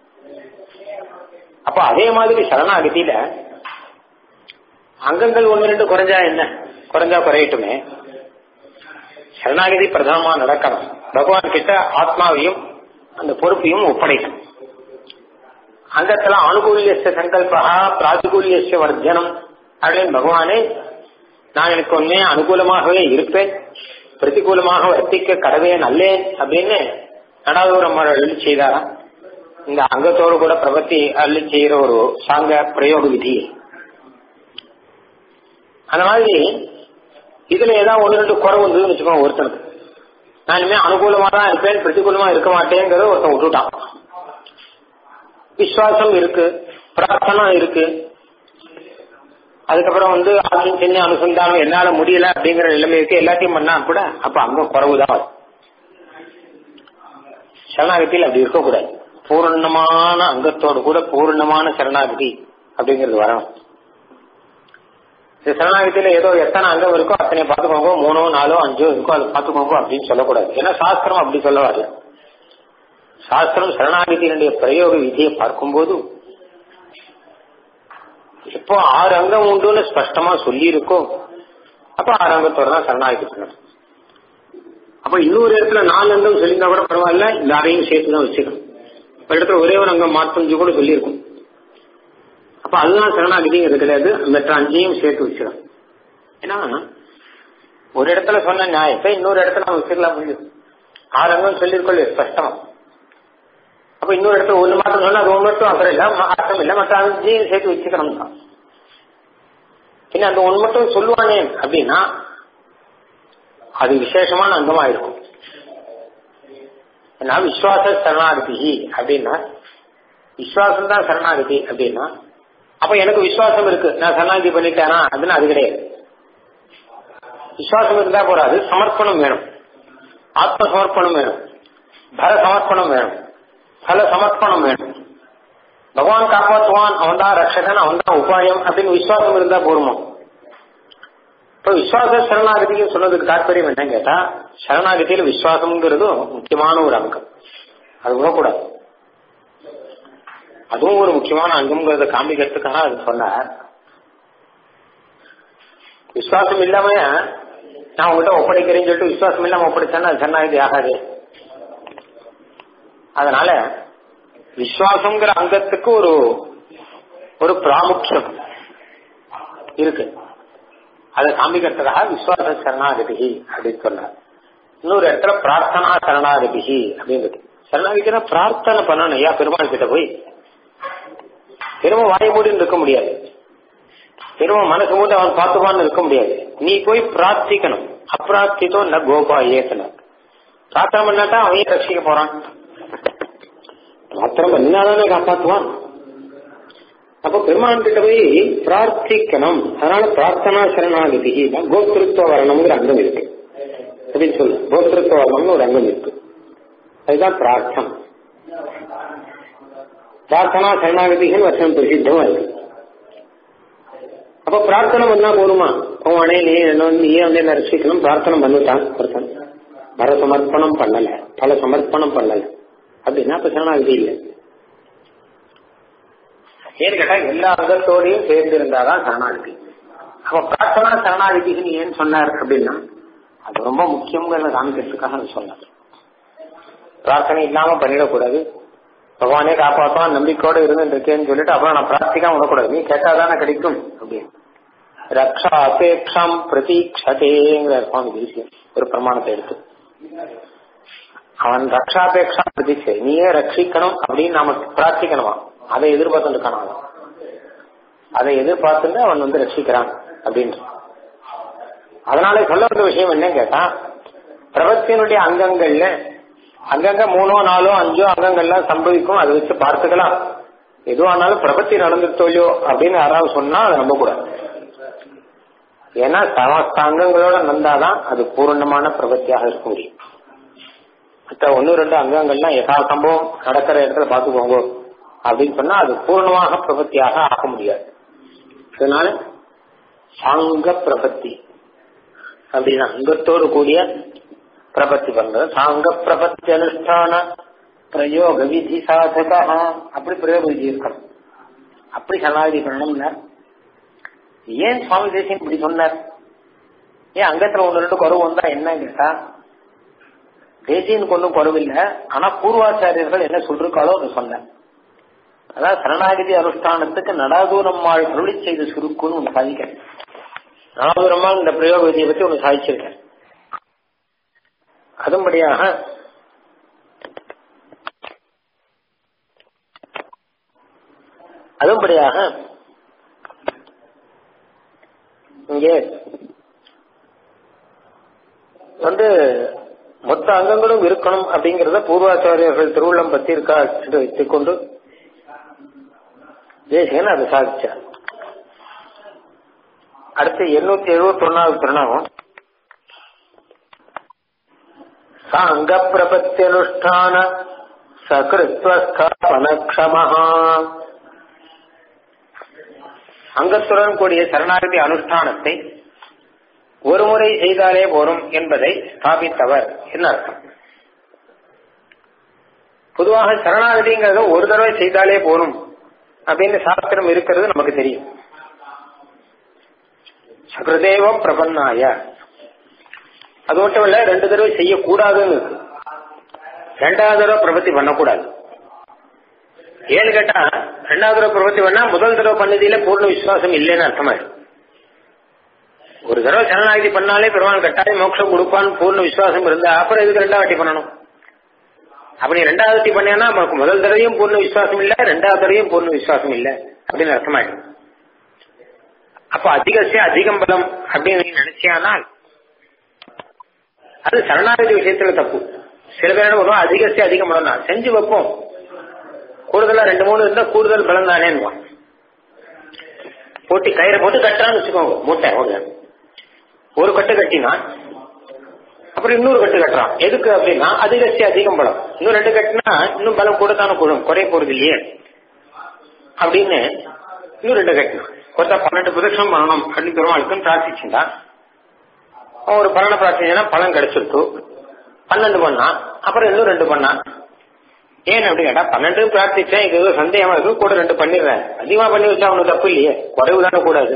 அப்ப அதே மாதிரி சரணாகதியில அங்கங்கள் ஒன்று ரெண்டு குறைஞ்சா என்ன குறைஞ்சா குறையட்டுமே சரணாகதி பிரதானமா நடக்கணும் பகவான் கிட்ட ஆத்மாவையும் அந்த பொறுப்பையும் ஒப்படைக்கணும் அங்கத்துல அனுகூலிய சங்கல்பா பிராதிகூலிய வர்ஜனம் அப்படின்னு பகவானே நான் எனக்கு ஒன்னே அனுகூலமாகவே இருப்பேன் பிரதிகூலமாக வர்த்திக்க கடவே நல்லேன் அப்படின்னு நடாதூரம் அள்ளி செய்தாராம் இந்த அங்கத்தோடு கூட பிரபத்தி அள்ளி செய்யற ஒரு சாங்க பிரயோக விதி அந்த மாதிரி இதுல ஏதாவது ஒன்று ரெண்டு குறை வந்ததுன்னு வச்சுக்கோங்க ஒருத்தனுக்கு நான் இனிமே அனுகூலமா தான் இருப்பேன் பிரதிகூலமா இருக்க மாட்டேங்கிறத ஒருத்தன் விட்டுட்டான் விசுவாசம் இருக்கு பிரார்த்தனா இருக்கு அதுக்கப்புறம் வந்து ஆளும் சின்ன அனுசந்தானம் என்னால முடியல அப்படிங்கிற நிலைமை இருக்கு எல்லாத்தையும் பண்ணா கூட அப்ப அங்க குறவுதான் சரணாகதியில் அப்படி இருக்கக்கூடாது பூர்ணமான அங்கத்தோடு கூட பூர்ணமான சரணாகதி அப்படிங்கிறது வரணும் இந்த சரணாகதியில ஏதோ எத்தனை அங்கம் இருக்கோ அத்தனை பார்த்துக்கோங்க மூணோ நாலோ அஞ்சோ இருக்கோ அதை பார்த்துக்கோங்க அப்படின்னு சொல்லக்கூடாது ஏன்னா சாஸ்திரம் அப்படி சொல்ல வரல சாஸ்திரம் சரணாகதியினுடைய பிரயோக விதியை பார்க்கும்போது எப்போ ஆறு அங்கம் உண்டுன்னு ஸ்பஷ்டமா சொல்லி இருக்கோ அப்ப ஆறு அங்கத்தோட தான் சரணாகதி பண்ணணும் அப்ப இன்னொரு இடத்துல நாலு அங்கம் சொல்லியிருந்தா கூட பரவாயில்ல இந்த அறையும் சேர்த்து தான் வச்சுக்கணும் ஒரு இடத்துல ஒரே ஒரு அங்கம் மாற்றம் கூட சொல்லியிருக்கும் அப்ப அதுதான் சரணாகதிங்கிறது கிடையாது மற்ற அஞ்சையும் சேர்த்து வச்சிடும் ஏன்னா ஒரு இடத்துல சொன்ன நியாயத்தை இன்னொரு இடத்துல நம்ம வச்சுக்கலாம் முடியும் ஆறு அங்கம் சொல்லியிருக்கோம் ஸ்பஷ்டமா அப்ப இன்னொரு இடத்துல ஒண்ணு மாற்றம் சொன்னா அது மட்டும் அப்புறம் இல்ல அர்த்தம் இல்ல மற்ற அஞ்சையும் சேர்த்து வச்சுக்கணும் தான் பின்ன அந்த ஒன்று மட்டும் சொல்லுவானே அப்படின்னா அது விசேஷமான அங்கமா இருக்கும் ஏன்னா விஸ்வாச சரணாகதி அப்படின்னா விஸ்வாசம் தான் சரணாகதி அப்படின்னா அப்ப எனக்கு விசுவாசம் இருக்கு நான் சரணாகதி பண்ணிட்டேனா அப்படின்னு அது கிடையாது விசுவாசம் இருந்தா போறாது சமர்ப்பணம் வேணும் ஆத்ம சமர்ப்பணம் வேணும் பர சமர்ப்பணம் வேணும் பல சமர்ப்பணம் வேணும் பகவான் காப்பாற்றுவான் அவன் தான் ரட்சகன் அவன் தான் உபாயம் அப்படின்னு விசுவாசம் இருந்தா போருமோ இப்ப விசுவாச சரணாகதிக்கு சொன்னதுக்கு தாற்பயம் என்னன்னு கேட்டா சரணாகதியில விசுவாசம்ங்கிறது முக்கியமான ஒரு அங்கம் அது விடக்கூடாது அதுவும் ஒரு முக்கியமான அங்கம்ங்கிறத காமிக்கிறதுக்காக அது சொன்னார் விசுவாசம் இல்லாம நான் உங்ககிட்ட ஒப்படைக்கிறேன்னு சொல்லிட்டு விசுவாசம் இல்லாம ஒப்படைச்சேன்னா அது சரணாகதி ஆகாது அதனால விசுவாசங்கிற அங்கத்துக்கு ஒரு ஒரு பிராமுக்கியம் இருக்கு அதை காமிக்கிறதுக்காக விசுவாச சரணாகதி அப்படின்னு சொன்னார் இன்னொரு இடத்துல பிரார்த்தனா சரணாகதி அப்படின்னு சரணாகதினா பிரார்த்தனை பண்ணணும் ஐயா பெருமாள் கிட்ட போய் பெருமை வாய மூடின்னு இருக்க முடியாது பெருமை மனசு மூடி அவன் பார்த்துவான்னு இருக்க முடியாது நீ போய் பிரார்த்திக்கணும் அப்பிரார்த்தித்தோ ந கோபா ஏத்தன பிரார்த்தனை பண்ணாட்டா அவன் ரட்சிக்க போறான் பிரார்த்தனை பண்ணினாதானே காப்பாற்றுவான் அப்ப பெருமான் கிட்ட போய் பிரார்த்திக்கணும் அதனால பிரார்த்தனா சரணாகதி கோத்திருத்துவ வரணம்ங்கிற அங்கம் இருக்கு அப்படின்னு சொல்லு கோத்திருத்துவ வரணம்னு ஒரு அங்கம் இருக்கு அதுதான் பிரார்த்தம் பிரார்த்தனா சரணாகதிகள் வருஷம் பிரசித்தமா இருக்கு அப்ப பிரார்த்தனை பண்ணா போருமா உனே நீ என்ன வந்து நீயே வந்து என்ன ரசிக்கணும் பிரார்த்தனை பண்ணிட்டான் ஒருத்தன் பர சமர்ப்பணம் பண்ணல பல சமர்ப்பணம் பண்ணல அப்படின்னா அப்ப சரணாகதி இல்லை ஏன்னு கேட்டா எல்லா அங்கத்தோடையும் சேர்ந்து இருந்தாதான் சரணாகதி அப்ப பிரார்த்தனா சரணாகதின்னு ஏன் சொன்னார் அப்படின்னா அது ரொம்ப முக்கியங்கிறத காமிக்கிறதுக்காக அது சொன்னது பிரார்த்தனை இல்லாம பண்ணிடக்கூடாது பகவானே காப்பாற்றுவான் நம்பிக்கையோட இருந்துருக்கேன்னு சொல்லிட்டு அப்புறம் நான் பிரார்த்திக்காம விடக்கூடாது நீ கேட்டாதானே கிடைக்கும் அப்படின்னு ரக்ஷா அபேட்சம் பிரதீட்சதேங்கிற சுவாமி தேசியம் ஒரு பிரமாணத்தை எடுத்து அவன் ரக்ஷாபேட்சா பிரதீட்சை நீயே ரட்சிக்கணும் அப்படின்னு நாம பிரார்த்திக்கணுமா அதை எதிர்பார்த்துட்டு இருக்கான் அவன் அதை எதிர்பார்த்துட்டு அவன் வந்து ரட்சிக்கிறான் அப்படின்னு அதனால சொல்ல வந்த விஷயம் என்னன்னு கேட்டா பிரபத்தினுடைய அங்கங்கள்ல அங்கங்க மூணோ நாலோ அஞ்சோ அங்கங்கள்லாம் சம்பவிக்கும் அதை வச்சு பார்த்துக்கலாம் எதுவானாலும் பிரபத்தி நடந்துட்டோ இல்லையோ அப்படின்னு யாராவது சொன்னா அதை நம்பக்கூடாது ஏன்னா சமஸ்த அங்கங்களோட நடந்தாதான் அது பூர்ணமான பிரபத்தியாக இருக்க முடியும் மற்ற ஒன்னு ரெண்டு அங்கங்கள்லாம் யதா சம்பவம் நடக்கிற இடத்துல பார்த்துக்கோங்க அப்படின்னு சொன்னா அது பூர்ணமாக பிரபத்தியாக ஆக முடியாது அதனால சாங்க பிரபத்தி அப்படின்னா அங்கத்தோடு கூடிய பிரபத்தி பண்றது சாங்க பிரபத்தி அனுஷ்டான பிரயோக விதி சாதகா அப்படி பிரயோக விதி இருக்கணும் அப்படி சரணாகதி பண்ணணும்னா ஏன் சுவாமி தேசியம் இப்படி சொன்னார் ஏன் அங்கத்துல ஒன்று ரெண்டு குறவு வந்தா என்ன கேட்டா தேசியனுக்கு ஒன்றும் குறவில்லை ஆனா பூர்வாச்சாரியர்கள் என்ன சொல்றாங்களோ அதை சொன்னார் அதான் சரணாகதி அனுஷ்டானத்துக்கு நடாதூரம்மாள் அருளி செய்த சுருக்குன்னு ஒன்று சாதிக்கிறேன் நடாதூரம்மாள் இந்த பிரயோக விதியை பத்தி ஒன்று சாதிச்சிருக்கேன் அதுபடியாக அதுபடியாக இங்கே வந்து மொத்த அங்கங்களும் இருக்கணும் அப்படிங்கறத பூர்வாச்சாரியர்கள் திருவுள்ளம் பத்தி இருக்கா என்று வைத்துக் கொண்டு தேசிகன் அதை சாதிச்சார் அடுத்து எண்ணூத்தி எழுபத்தி ஒன்னாவது திருநாமம் சாங்க பிரபத்தியனுஷ்டான சகிருத்வஸ்தாபனக்ஷமஹா அங்கத்துடன் கூடிய சரணாகதி அனுஷ்டானத்தை ஒரு முறை செய்தாலே போரும் என்பதை ஸ்தாபித்தவர் என்ன அர்த்தம் பொதுவாக சரணாகதிங்கிறத ஒரு தடவை செய்தாலே போரும் அப்படின்னு சாஸ்திரம் இருக்கிறது நமக்கு தெரியும் சகிருதேவம் பிரபன்னாய அது மட்டும் இல்ல ரெண்டு தடவை செய்யக்கூடாதுன்னு இருக்கு ரெண்டாவது தடவை பிரபத்தி பண்ணக்கூடாது ஏன்னு கேட்டா ரெண்டாவது தடவை பிரபத்தி பண்ணா முதல் தடவை பண்ணதில பூர்ண விசுவாசம் இல்லைன்னு அர்த்தமாயிடும் ஒரு தடவை சரணாகதி பண்ணாலே பெருமாள் கட்டாயம் மோட்சம் கொடுப்பான்னு பூர்ண விசுவாசம் இருந்தா அப்புறம் எதுக்கு ரெண்டாவது வாட்டி பண்ணணும் அப்படி ரெண்டாவது வாட்டி பண்ணா நமக்கு முதல் தடவையும் பூர்ண விசுவாசம் இல்ல ரெண்டாவது தடவையும் பூர்ண விசுவாசம் இல்ல அப்படின்னு அர்த்தமாயிடும் அப்ப அதிகசிய அதிகம் பலம் அப்படின்னு நீ நினைச்சியானால் அது சரணாகதி விஷயத்துல தப்பு சில பேர் என்ன பண்ணுவோம் அதிகசிய அதிகம் பலம் தான் செஞ்சு வைப்போம் கூடுதலா ரெண்டு மூணு இருந்தா கூடுதல் பலம் தானேன்னுவான் போட்டி கயிறை போட்டு கட்டுறான்னு வச்சுக்கோங்க மூட்டை அவங்க ஒரு கட்டு கட்டினா அப்புறம் இன்னொரு கட்டு கட்டுறான் எதுக்கு அப்படின்னா அதிகசி அதிகம் பலம் இன்னும் ரெண்டு கட்டினா இன்னும் பலம் கூட தானே கூடும் குறைய போறது இல்லையே அப்படின்னு இன்னும் ரெண்டு கட்டினான் ஒருத்தா பன்னெண்டு பிரதட்சணம் பண்ணணும் அப்படின்னு பெருமாளுக்குன்னு பிரார்த்திச்சுட்டா அவன் ஒரு பலனை பிரார்த்திச்சா பலன் கிடைச்சிருக்கு பன்னெண்டு பண்ணான் அப்புறம் இன்னும் ரெண்டு பண்ணான் ஏன் அப்படி கேட்டா பன்னெண்டு பிரார்த்திச்சேன் இது ஏதோ சந்தேகமா இருக்கு கூட ரெண்டு பண்ணிடுறேன் அதிகமா பண்ணி வச்சா ஒன்னும் தப்பு இல்லையே குறைவு தானே கூடாது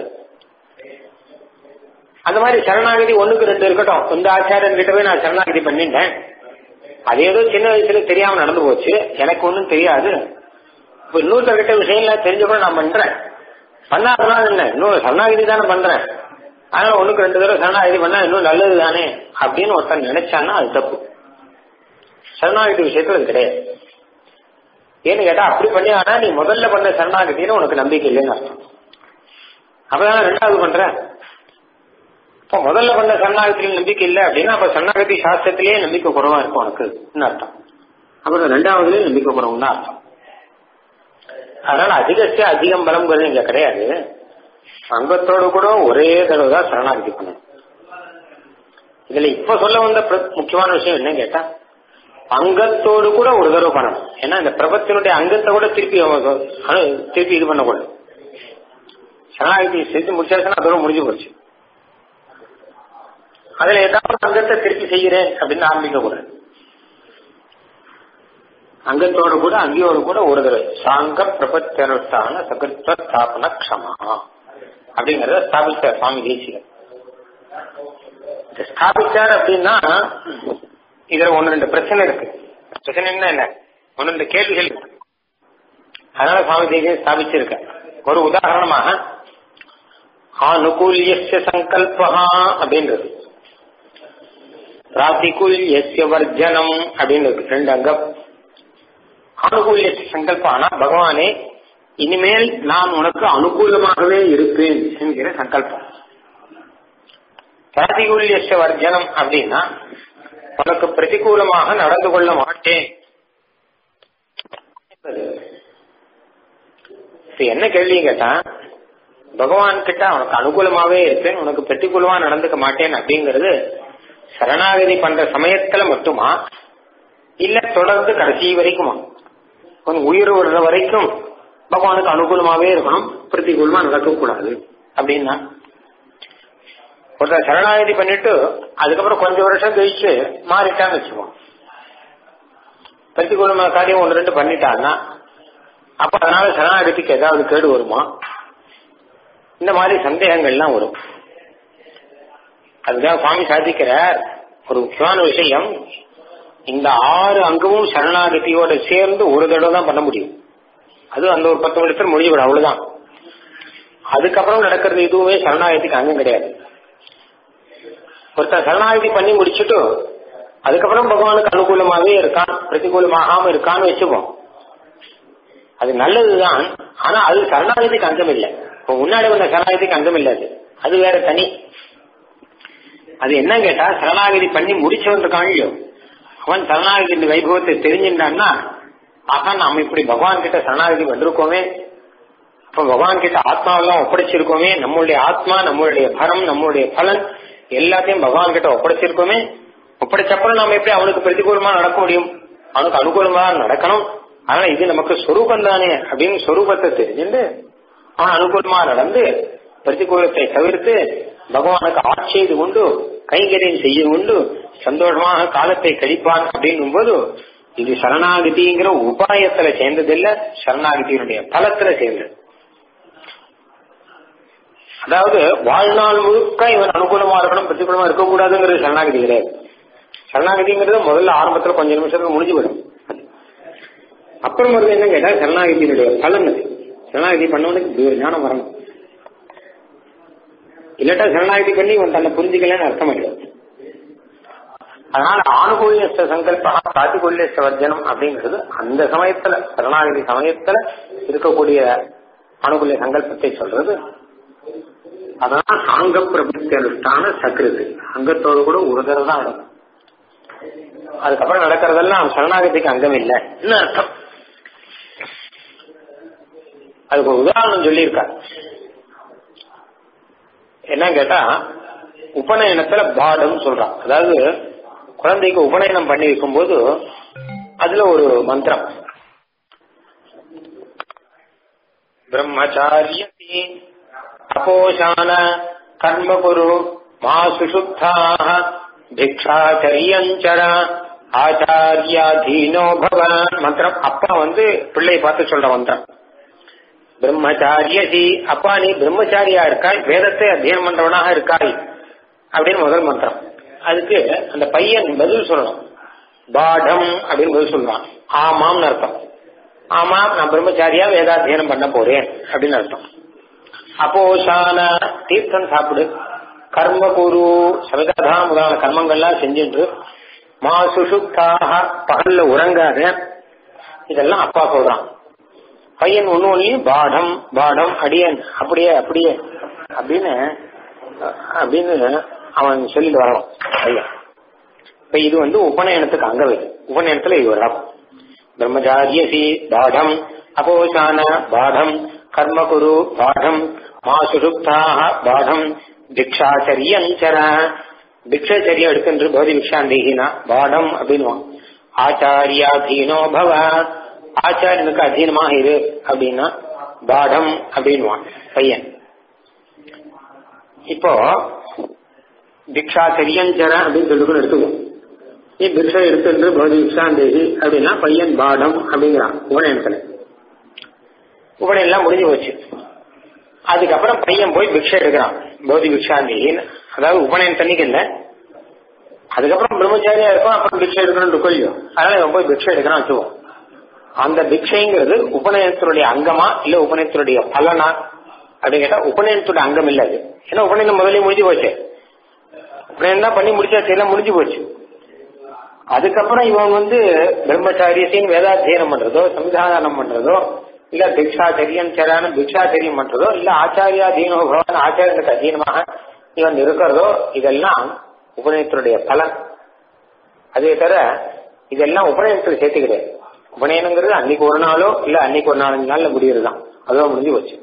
அந்த மாதிரி சரணாகதி ஒண்ணுக்கு ரெண்டு இருக்கட்டும் இந்த ஆச்சாரியன் கிட்ட போய் நான் சரணாகதி பண்ணிட்டேன் அது ஏதோ சின்ன வயசுல தெரியாம நடந்து போச்சு எனக்கு ஒன்றும் தெரியாது இப்ப இன்னொருத்தர்கிட்ட விஷயம்லாம் தெரிஞ்ச கூட நான் பண்றேன் பண்ணாதனால என்ன இன்னும் சரணாகதி தானே பண்றேன் அதனால ஒண்ணுக்கு ரெண்டு தடவை சரணாகதி பண்ணா இன்னும் நல்லது தானே அப்படின்னு ஒருத்தன் நினைச்சான்னா அது தப்பு சரணாகதி விஷயத்துல அது கிடையாது ஏன்னு கேட்டா அப்படி பண்ணி ஆனா நீ முதல்ல பண்ண சரணாகதின்னு உனக்கு நம்பிக்கை இல்லைன்னு அர்த்தம் அப்பதான் ரெண்டாவது பண்ற இப்ப முதல்ல பண்ண சரணாகத்தில நம்பிக்கை இல்லை அப்படின்னா அப்ப சரணாகதி சாஸ்திரத்திலேயே நம்பிக்கை குறவா இருக்கும் உனக்கு அர்த்தம் அப்புறம் ரெண்டாவதுலயும் நம்பிக்கை குறவுன்னு அர்த்தம் அதனால அதிகஸ்ட அதிகம் பலம்ங்கிறது இங்க கிடையாது அங்கத்தோடு கூட ஒரே தடவை தான் சரணாகதி பண்ணணும் இதுல இப்ப சொல்ல வந்த முக்கியமான விஷயம் என்ன கேட்டா அங்கத்தோடு கூட ஒரு தடவை பண்ணணும் ஏன்னா இந்த பிரபத்தினுடைய அங்கத்தை கூட திருப்பி திருப்பி இது பண்ணக்கூடாது சரணாகதி செஞ்சு முடிச்சாச்சுன்னா அதோட முடிஞ்சு போச்சு அதுல ஏதாவது அங்கத்தை திருப்பி செய்கிறேன் அப்படின்னு ஆரம்பிக்க கூடாது அங்கத்தோடு கூட அங்கேயோடு கூட ஒரு தடவை சாங்க பிரபத்தியனுஷ்டான சகத்வ ஸ்தாபன க்ஷமா அப்படிங்கறத ஸ்தாபித்த சுவாமி தேசிகர் ஸ்தாபிச்சார் அப்படின்னா இதுல ஒன்னு ரெண்டு பிரச்சனை இருக்கு பிரச்சனைன்னா என்ன ஒன்னு ரெண்டு கேள்விகள் இருக்கு அதனால சுவாமி தேசியம் ஸ்தாபிச்சிருக்க ஒரு உதாரணமாக ஆனுகூல்ய சங்கல்பா அப்படின்றது பிராத்திகூல்ய வர்ஜனம் அப்படின்றது ரெண்டு அங்கம் ஆனுகூல்ய சங்கல்பம் ஆனா பகவானே இனிமேல் நான் உனக்கு அனுகூலமாகவே இருப்பேன் என்கிற சங்கல்பம் பிராதிகூல்ய வர்ஜனம் அப்படின்னா உனக்கு பிரதிகூலமாக நடந்து கொள்ள மாட்டேன் என்ன கேள்வி கேட்டா பகவான் கிட்ட உனக்கு அனுகூலமாவே இருப்பேன் உனக்கு பிரதிகூலமா நடந்துக்க மாட்டேன் அப்படிங்கறது சரணாகதி பண்ற சமயத்துல மட்டுமா இல்ல தொடர்ந்து கடைசி வரைக்குமா உன் உயிர் விடுற வரைக்கும் பகவானுக்கு அனுகூலமாவே இருக்கணும் பிரதிகூலமா நடக்கக்கூடாது அப்படின்னா ஒருத்தர் சரணாகதி பண்ணிட்டு அதுக்கப்புறம் கொஞ்சம் வருஷம் கழிச்சு மாறிட்டான்னு வச்சுக்கோம் பிரதிகூலமான காரியம் ஒன்று ரெண்டு பண்ணிட்டான்னா அப்ப அதனால சரணாகதிக்கு ஏதாவது கேடு வருமா இந்த மாதிரி சந்தேகங்கள்லாம் வரும் அதுதான் சுவாமி சாதிக்கிறார் ஒரு முக்கியமான விஷயம் இந்த ஆறு அங்கமும் சரணாகதியோட சேர்ந்து ஒரு தடவை தான் பண்ண முடியும் அது அந்த ஒரு பத்து நிமிஷத்துல முடிஞ்சுவிடும் அவ்வளவுதான் அதுக்கப்புறம் நடக்கிறது எதுவுமே சரணாகதிக்கு அங்கம் கிடையாது ஒருத்தர் சரணாகதி பண்ணி முடிச்சுட்டு அதுக்கப்புறம் பகவானுக்கு அனுகூலமாவே இருக்கான் பிரதிகூலமாகாம இருக்கான்னு வச்சுப்போம் அது நல்லதுதான் ஆனா அது சரணாகதிக்கு அங்கம் இல்லை இப்போ முன்னாடி வந்த சரணாகதிக்கு அங்கம் இல்லை அது அது வேற தனி அது என்ன கேட்டா சரணாகதி பண்ணி முடிச்சவன் இருக்கான் இல்லையோ அவன் சரணாகதி வைபவத்தை தெரிஞ்சின்றான்னா ஆகா நாம இப்படி பகவான் கிட்ட சரணாகதி வந்திருக்கோமே அப்ப பகவான் கிட்ட ஆத்மாவெல்லாம் ஒப்படைச்சிருக்கோமே நம்மளுடைய ஆத்மா நம்மளுடைய பரம் நம்மளுடைய பலன் எல்லாத்தையும் பகவான் கிட்ட ஒப்படைச்சிருக்கோமே ஒப்படைச்சப்பறம் நாம எப்படி அவனுக்கு பிரதிகூலமா நடக்க முடியும் அவனுக்கு அனுகூலமா நடக்கணும் அதனால இது நமக்கு சொரூபம் தானே அப்படின்னு சொரூபத்தை தெரிஞ்சுட்டு அவன் அனுகூலமா நடந்து பிரதிகூலத்தை தவிர்த்து பகவானுக்கு ஆட்செய்து கொண்டு கைங்கரியம் செய்ய கொண்டு சந்தோஷமாக காலத்தை கழிப்பான் அப்படின்னும் போது இது சரணாகதிங்கிற உபாயத்துல சேர்ந்ததில்ல சரணாகதியினுடைய பலத்துல சேர்ந்தது அதாவது வாழ்நாள் முழுக்க இவன் அனுகூலமா இருக்கணும் பிரதிகூலமா இருக்கக்கூடாதுங்கிறது சரணாகதி கிடையாது சரணாகதிங்கிறது முதல்ல ஆரம்பத்துல கொஞ்சம் நிமிஷத்துல முடிஞ்சு விடும் அப்புறம் வருது என்ன கேட்டா சரணாகதியினுடைய பலன் அது சரணாகதி பண்ணவனுக்கு இப்படி ஒரு ஞானம் வரணும் இல்லாட்டா சரணாகதி பண்ணி இவன் தன்னை புரிஞ்சுக்கலன்னு அர்த்தம் இல்லை அதனால ஆணுகூல்ய சங்கல்பா பிராத்திகூல்ய வர்ஜனம் அப்படிங்கிறது அந்த சமயத்துல சரணாகதி சமயத்துல இருக்கக்கூடிய அனுகூல்ய சங்கல்பத்தை சொல்றது அதனால அங்க பிரபுத்தி அனுஷ்டான சக்கிருது அங்கத்தோடு கூட ஒரு தடவை தான் நடக்கும் அதுக்கப்புறம் நடக்கிறதெல்லாம் சரணாகதிக்கு அங்கம் இல்லை என்ன அர்த்தம் அதுக்கு ஒரு உதாரணம் சொல்லியிருக்காரு என்ன கேட்டா உபநயனத்துல பாடம் சொல்றான் அதாவது குழந்தைக்கு உபநயனம் பண்ணி வைக்கும்போது அதுல ஒரு மந்திரம் பிரம்மச்சாரியதி தபோஷான கர்ம குரு மா சுசுத்தாக பிக்ஷாச்சரியஞ்சர ஆச்சாரியாதீனோ பவன் மந்திரம் அப்பா வந்து பிள்ளை பார்த்து சொல்ற மந்திரம் பிரம்மச்சாரியசி அப்பா நீ பிரம்மச்சாரியா இருக்காய் வேதத்தை அத்தியனம் பண்றவனாக இருக்காய் அப்படின்னு முதல் மந்திரம் அதுக்கு அந்த பையன் பதில் சொல்லணும் பாடம் அப்படின்னு பதில் சொல்லுவான் ஆமாம்னு அர்த்தம் ஆமா நான் பிரம்மச்சாரியா வேதாத்தியனம் பண்ண போறேன் அப்படின்னு அர்த்தம் அப்போஷான தீர்த்தம் சாப்பிடு கர்ம குரு சமிதாதா முதலான கர்மங்கள்லாம் செஞ்சுட்டு மா சுசுப்தாக பகல்ல உறங்காத இதெல்லாம் அப்பா சொல்றான் பையன் ஒண்ணு ஒன்னையும் பாடம் பாடம் அடியன் அப்படியே அப்படியே அப்படின்னு அப்படின்னு அவன் சொல்லிட்டு வரலாம் பையன் இப்ப இது வந்து உபநயனத்துக்கு அங்க வருது உபநயனத்துல இது வரலாம் பிரம்மச்சாரியசி பாடம் அபோசான பாடம் கர்ம குரு பாடம் மா சுசுப்தாக பாடம் பிக்ஷாச்சரியஞ்சர பிக்ஷாச்சரியம் எடுக்கின்ற போதி பிக்ஷாந்தேகினா பாடம் அப்படின்வான் ஆச்சாரியாதீனோ பவ ஆச்சாரியனுக்கு அதீனமாக இரு அப்படின்னா பாடம் அப்படின்வான் பையன் இப்போ பிக்ஷாச்சரியஞ்சர அப்படின்னு சொல்லிட்டு எடுத்துக்குவோம் நீ பிக்ஷை எடுத்துன்று போதி பிக்ஷாந்தேகி அப்படின்னா பையன் பாடம் அப்படிங்கிறான் உபநயனத்துல உபநயம் எல்லாம் முடிஞ்சு போச்சு அதுக்கப்புறம் பையன் போய் பிக்ஷை எடுக்கிறான் போதி பிக்ஷாந்தேகின்னு அதாவது உபநயன் தண்ணிக்கு இல்ல அதுக்கப்புறம் பிரம்மச்சாரியா இருக்கும் அப்புறம் பிக்ஷை எடுக்கணும் கொள்ளியோ அதனால இவன் போய் பிக்ஷை எடுக்கணும் வச்சுவோம் அந்த பிக்ஷைங்கிறது உபநயனத்தினுடைய அங்கமா இல்ல உபநயத்தினுடைய பலனா அப்படின்னு கேட்டா உபநயனத்துடைய அங்கம் இல்ல அது ஏன்னா உபநயனம் முதலே முடிஞ்சு போச்சு உபநயனம் தான் பண்ணி முடிச்சாச்சு எல்லாம் முடிஞ்சு போச்சு அதுக்கப்புறம் இவன் வந்து பிரம்மச்சாரியத்தையும் வேதாத்தியனம் பண்றதோ சம்விதானம் பண்றதோ இல்ல பிக்ஷாச்சரியம் சேரான பிக்ஷாச்சரியம் பண்றதோ இல்ல ஆச்சாரியா தீனோ பகவான் ஆச்சாரியனுக்கு அதீனமாக இவன் இருக்கிறதோ இதெல்லாம் உபநயத்தினுடைய பலன் அதே தவிர இதெல்லாம் உபநயனத்தில் சேர்த்து கிடையாது உபநயனங்கிறது அன்னைக்கு ஒரு நாளோ இல்ல அன்னைக்கு ஒரு நாலஞ்சு நாள்ல முடியறதுதான் அதுவும் முடிஞ்சு போச்சு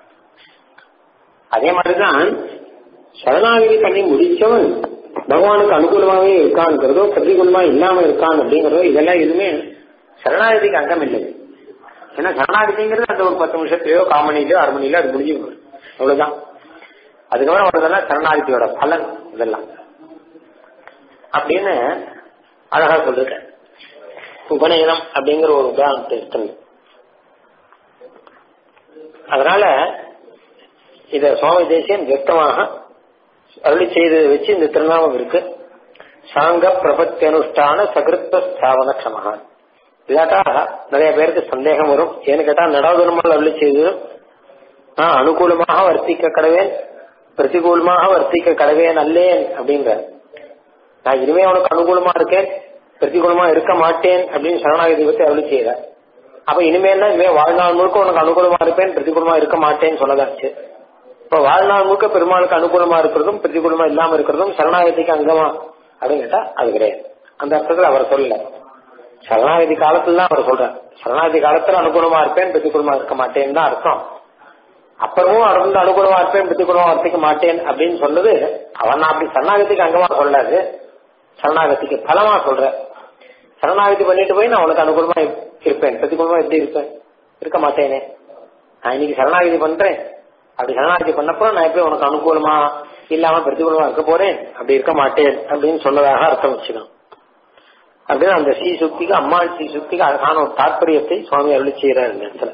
அதே மாதிரிதான் சரணாகதி பண்ணி முடிச்சவன் பகவானுக்கு அனுகூலமாவே இருக்கான்ங்கிறதோ பிரதிகூலமா இல்லாம இருக்கான் அப்படிங்கறதோ இதெல்லாம் எதுவுமே சரணாகதிக்கு அங்கம் இல்லை ஏன்னா சரணாகதிங்கிறது அந்த ஒரு பத்து நிமிஷத்துலயோ காமணிலயோ அரை மணிலயோ அது முடிஞ்சு போகும். அவ்வளவுதான் அதுக்கப்புறம் வருதெல்லாம் சரணாகதியோட பலன் இதெல்லாம் அப்படின்னு அழகா சொல்லிருக்கேன் உபநயனம் அப்படிங்கிற ஒரு உதாரணத்தை எடுத்துங்க அதனால இத சுவாமி தேசியன் வியக்தமாக அருளி செய்ததை வச்சு இந்த திருநாமம் இருக்கு சாங்க பிரபத்தி அனுஷ்டான சகிருத்த ஸ்தாபன க்ஷமகா இல்லாட்டா நிறைய பேருக்கு சந்தேகம் வரும் ஏன்னு கேட்டா நடாதுரமல் அருளி செய்தது நான் அனுகூலமாக வர்த்திக்க கடவேன் பிரதிகூலமாக வர்த்திக்க கடவேன் அல்லேன் அப்படிங்கிற நான் இனிமே உனக்கு அனுகூலமா இருக்கேன் பிரதிகூலமா இருக்க மாட்டேன் அப்படின்னு சரணாகதி பத்தி அருளி செய்யற அப்ப இனிமேல் இனிமே வாழ்நாள் முழுக்க உனக்கு அனுகூலமா இருப்பேன் பிரதிகூலமா இருக்க மாட்டேன்னு சொல்லதாச்சு இப்ப வாழ்நாள் முழுக்க பெருமாளுக்கு அனுகூலமா இருக்கிறதும் பிரதிகூலமா இல்லாம இருக்கிறதும் சரணாகதிக்கு அங்கமா அப்படின்னு கேட்டா அது கிடையாது அந்த அர்த்தத்துல அவர் சொல்லல சரணாகதி காலத்துல தான் அவர் சொல்றார் சரணாகதி காலத்துல அனுகூலமா இருப்பேன் பிரதிகூலமா இருக்க மாட்டேன்னு தான் அர்த்தம் அப்புறமும் அவர் அனுகூலமா இருப்பேன் பிரதிகூலமா வர்த்திக்க மாட்டேன் அப்படின்னு சொன்னது அவன் நான் அப்படி சரணாகதிக்கு அங்கமா சொல்லாது சரணாகதிக்கு பலமா சொல்ற சரணாகதி பண்ணிட்டு போய் நான் உனக்கு அனுகூலமா இருப்பேன் பிரதிகூலமா எப்படி இருப்பேன் இருக்க மாட்டேனே நான் இன்னைக்கு சரணாகதி பண்றேன் அப்படி சரணாகதி பண்ணப்போ நான் எப்படி உனக்கு அனுகூலமா இல்லாம பிரதிகூலமா இருக்க போறேன் அப்படி இருக்க மாட்டேன் அப்படின்னு சொன்னதாக அர்த்தம் வச்சுக்கணும் அப்படின்னு அந்த ஸ்ரீ சுக்திக்கு அம்மா ஸ்ரீ சுக்திக்கு அழகான ஒரு தாற்பயத்தை சுவாமி அருளி செய்யறாரு இந்த இடத்துல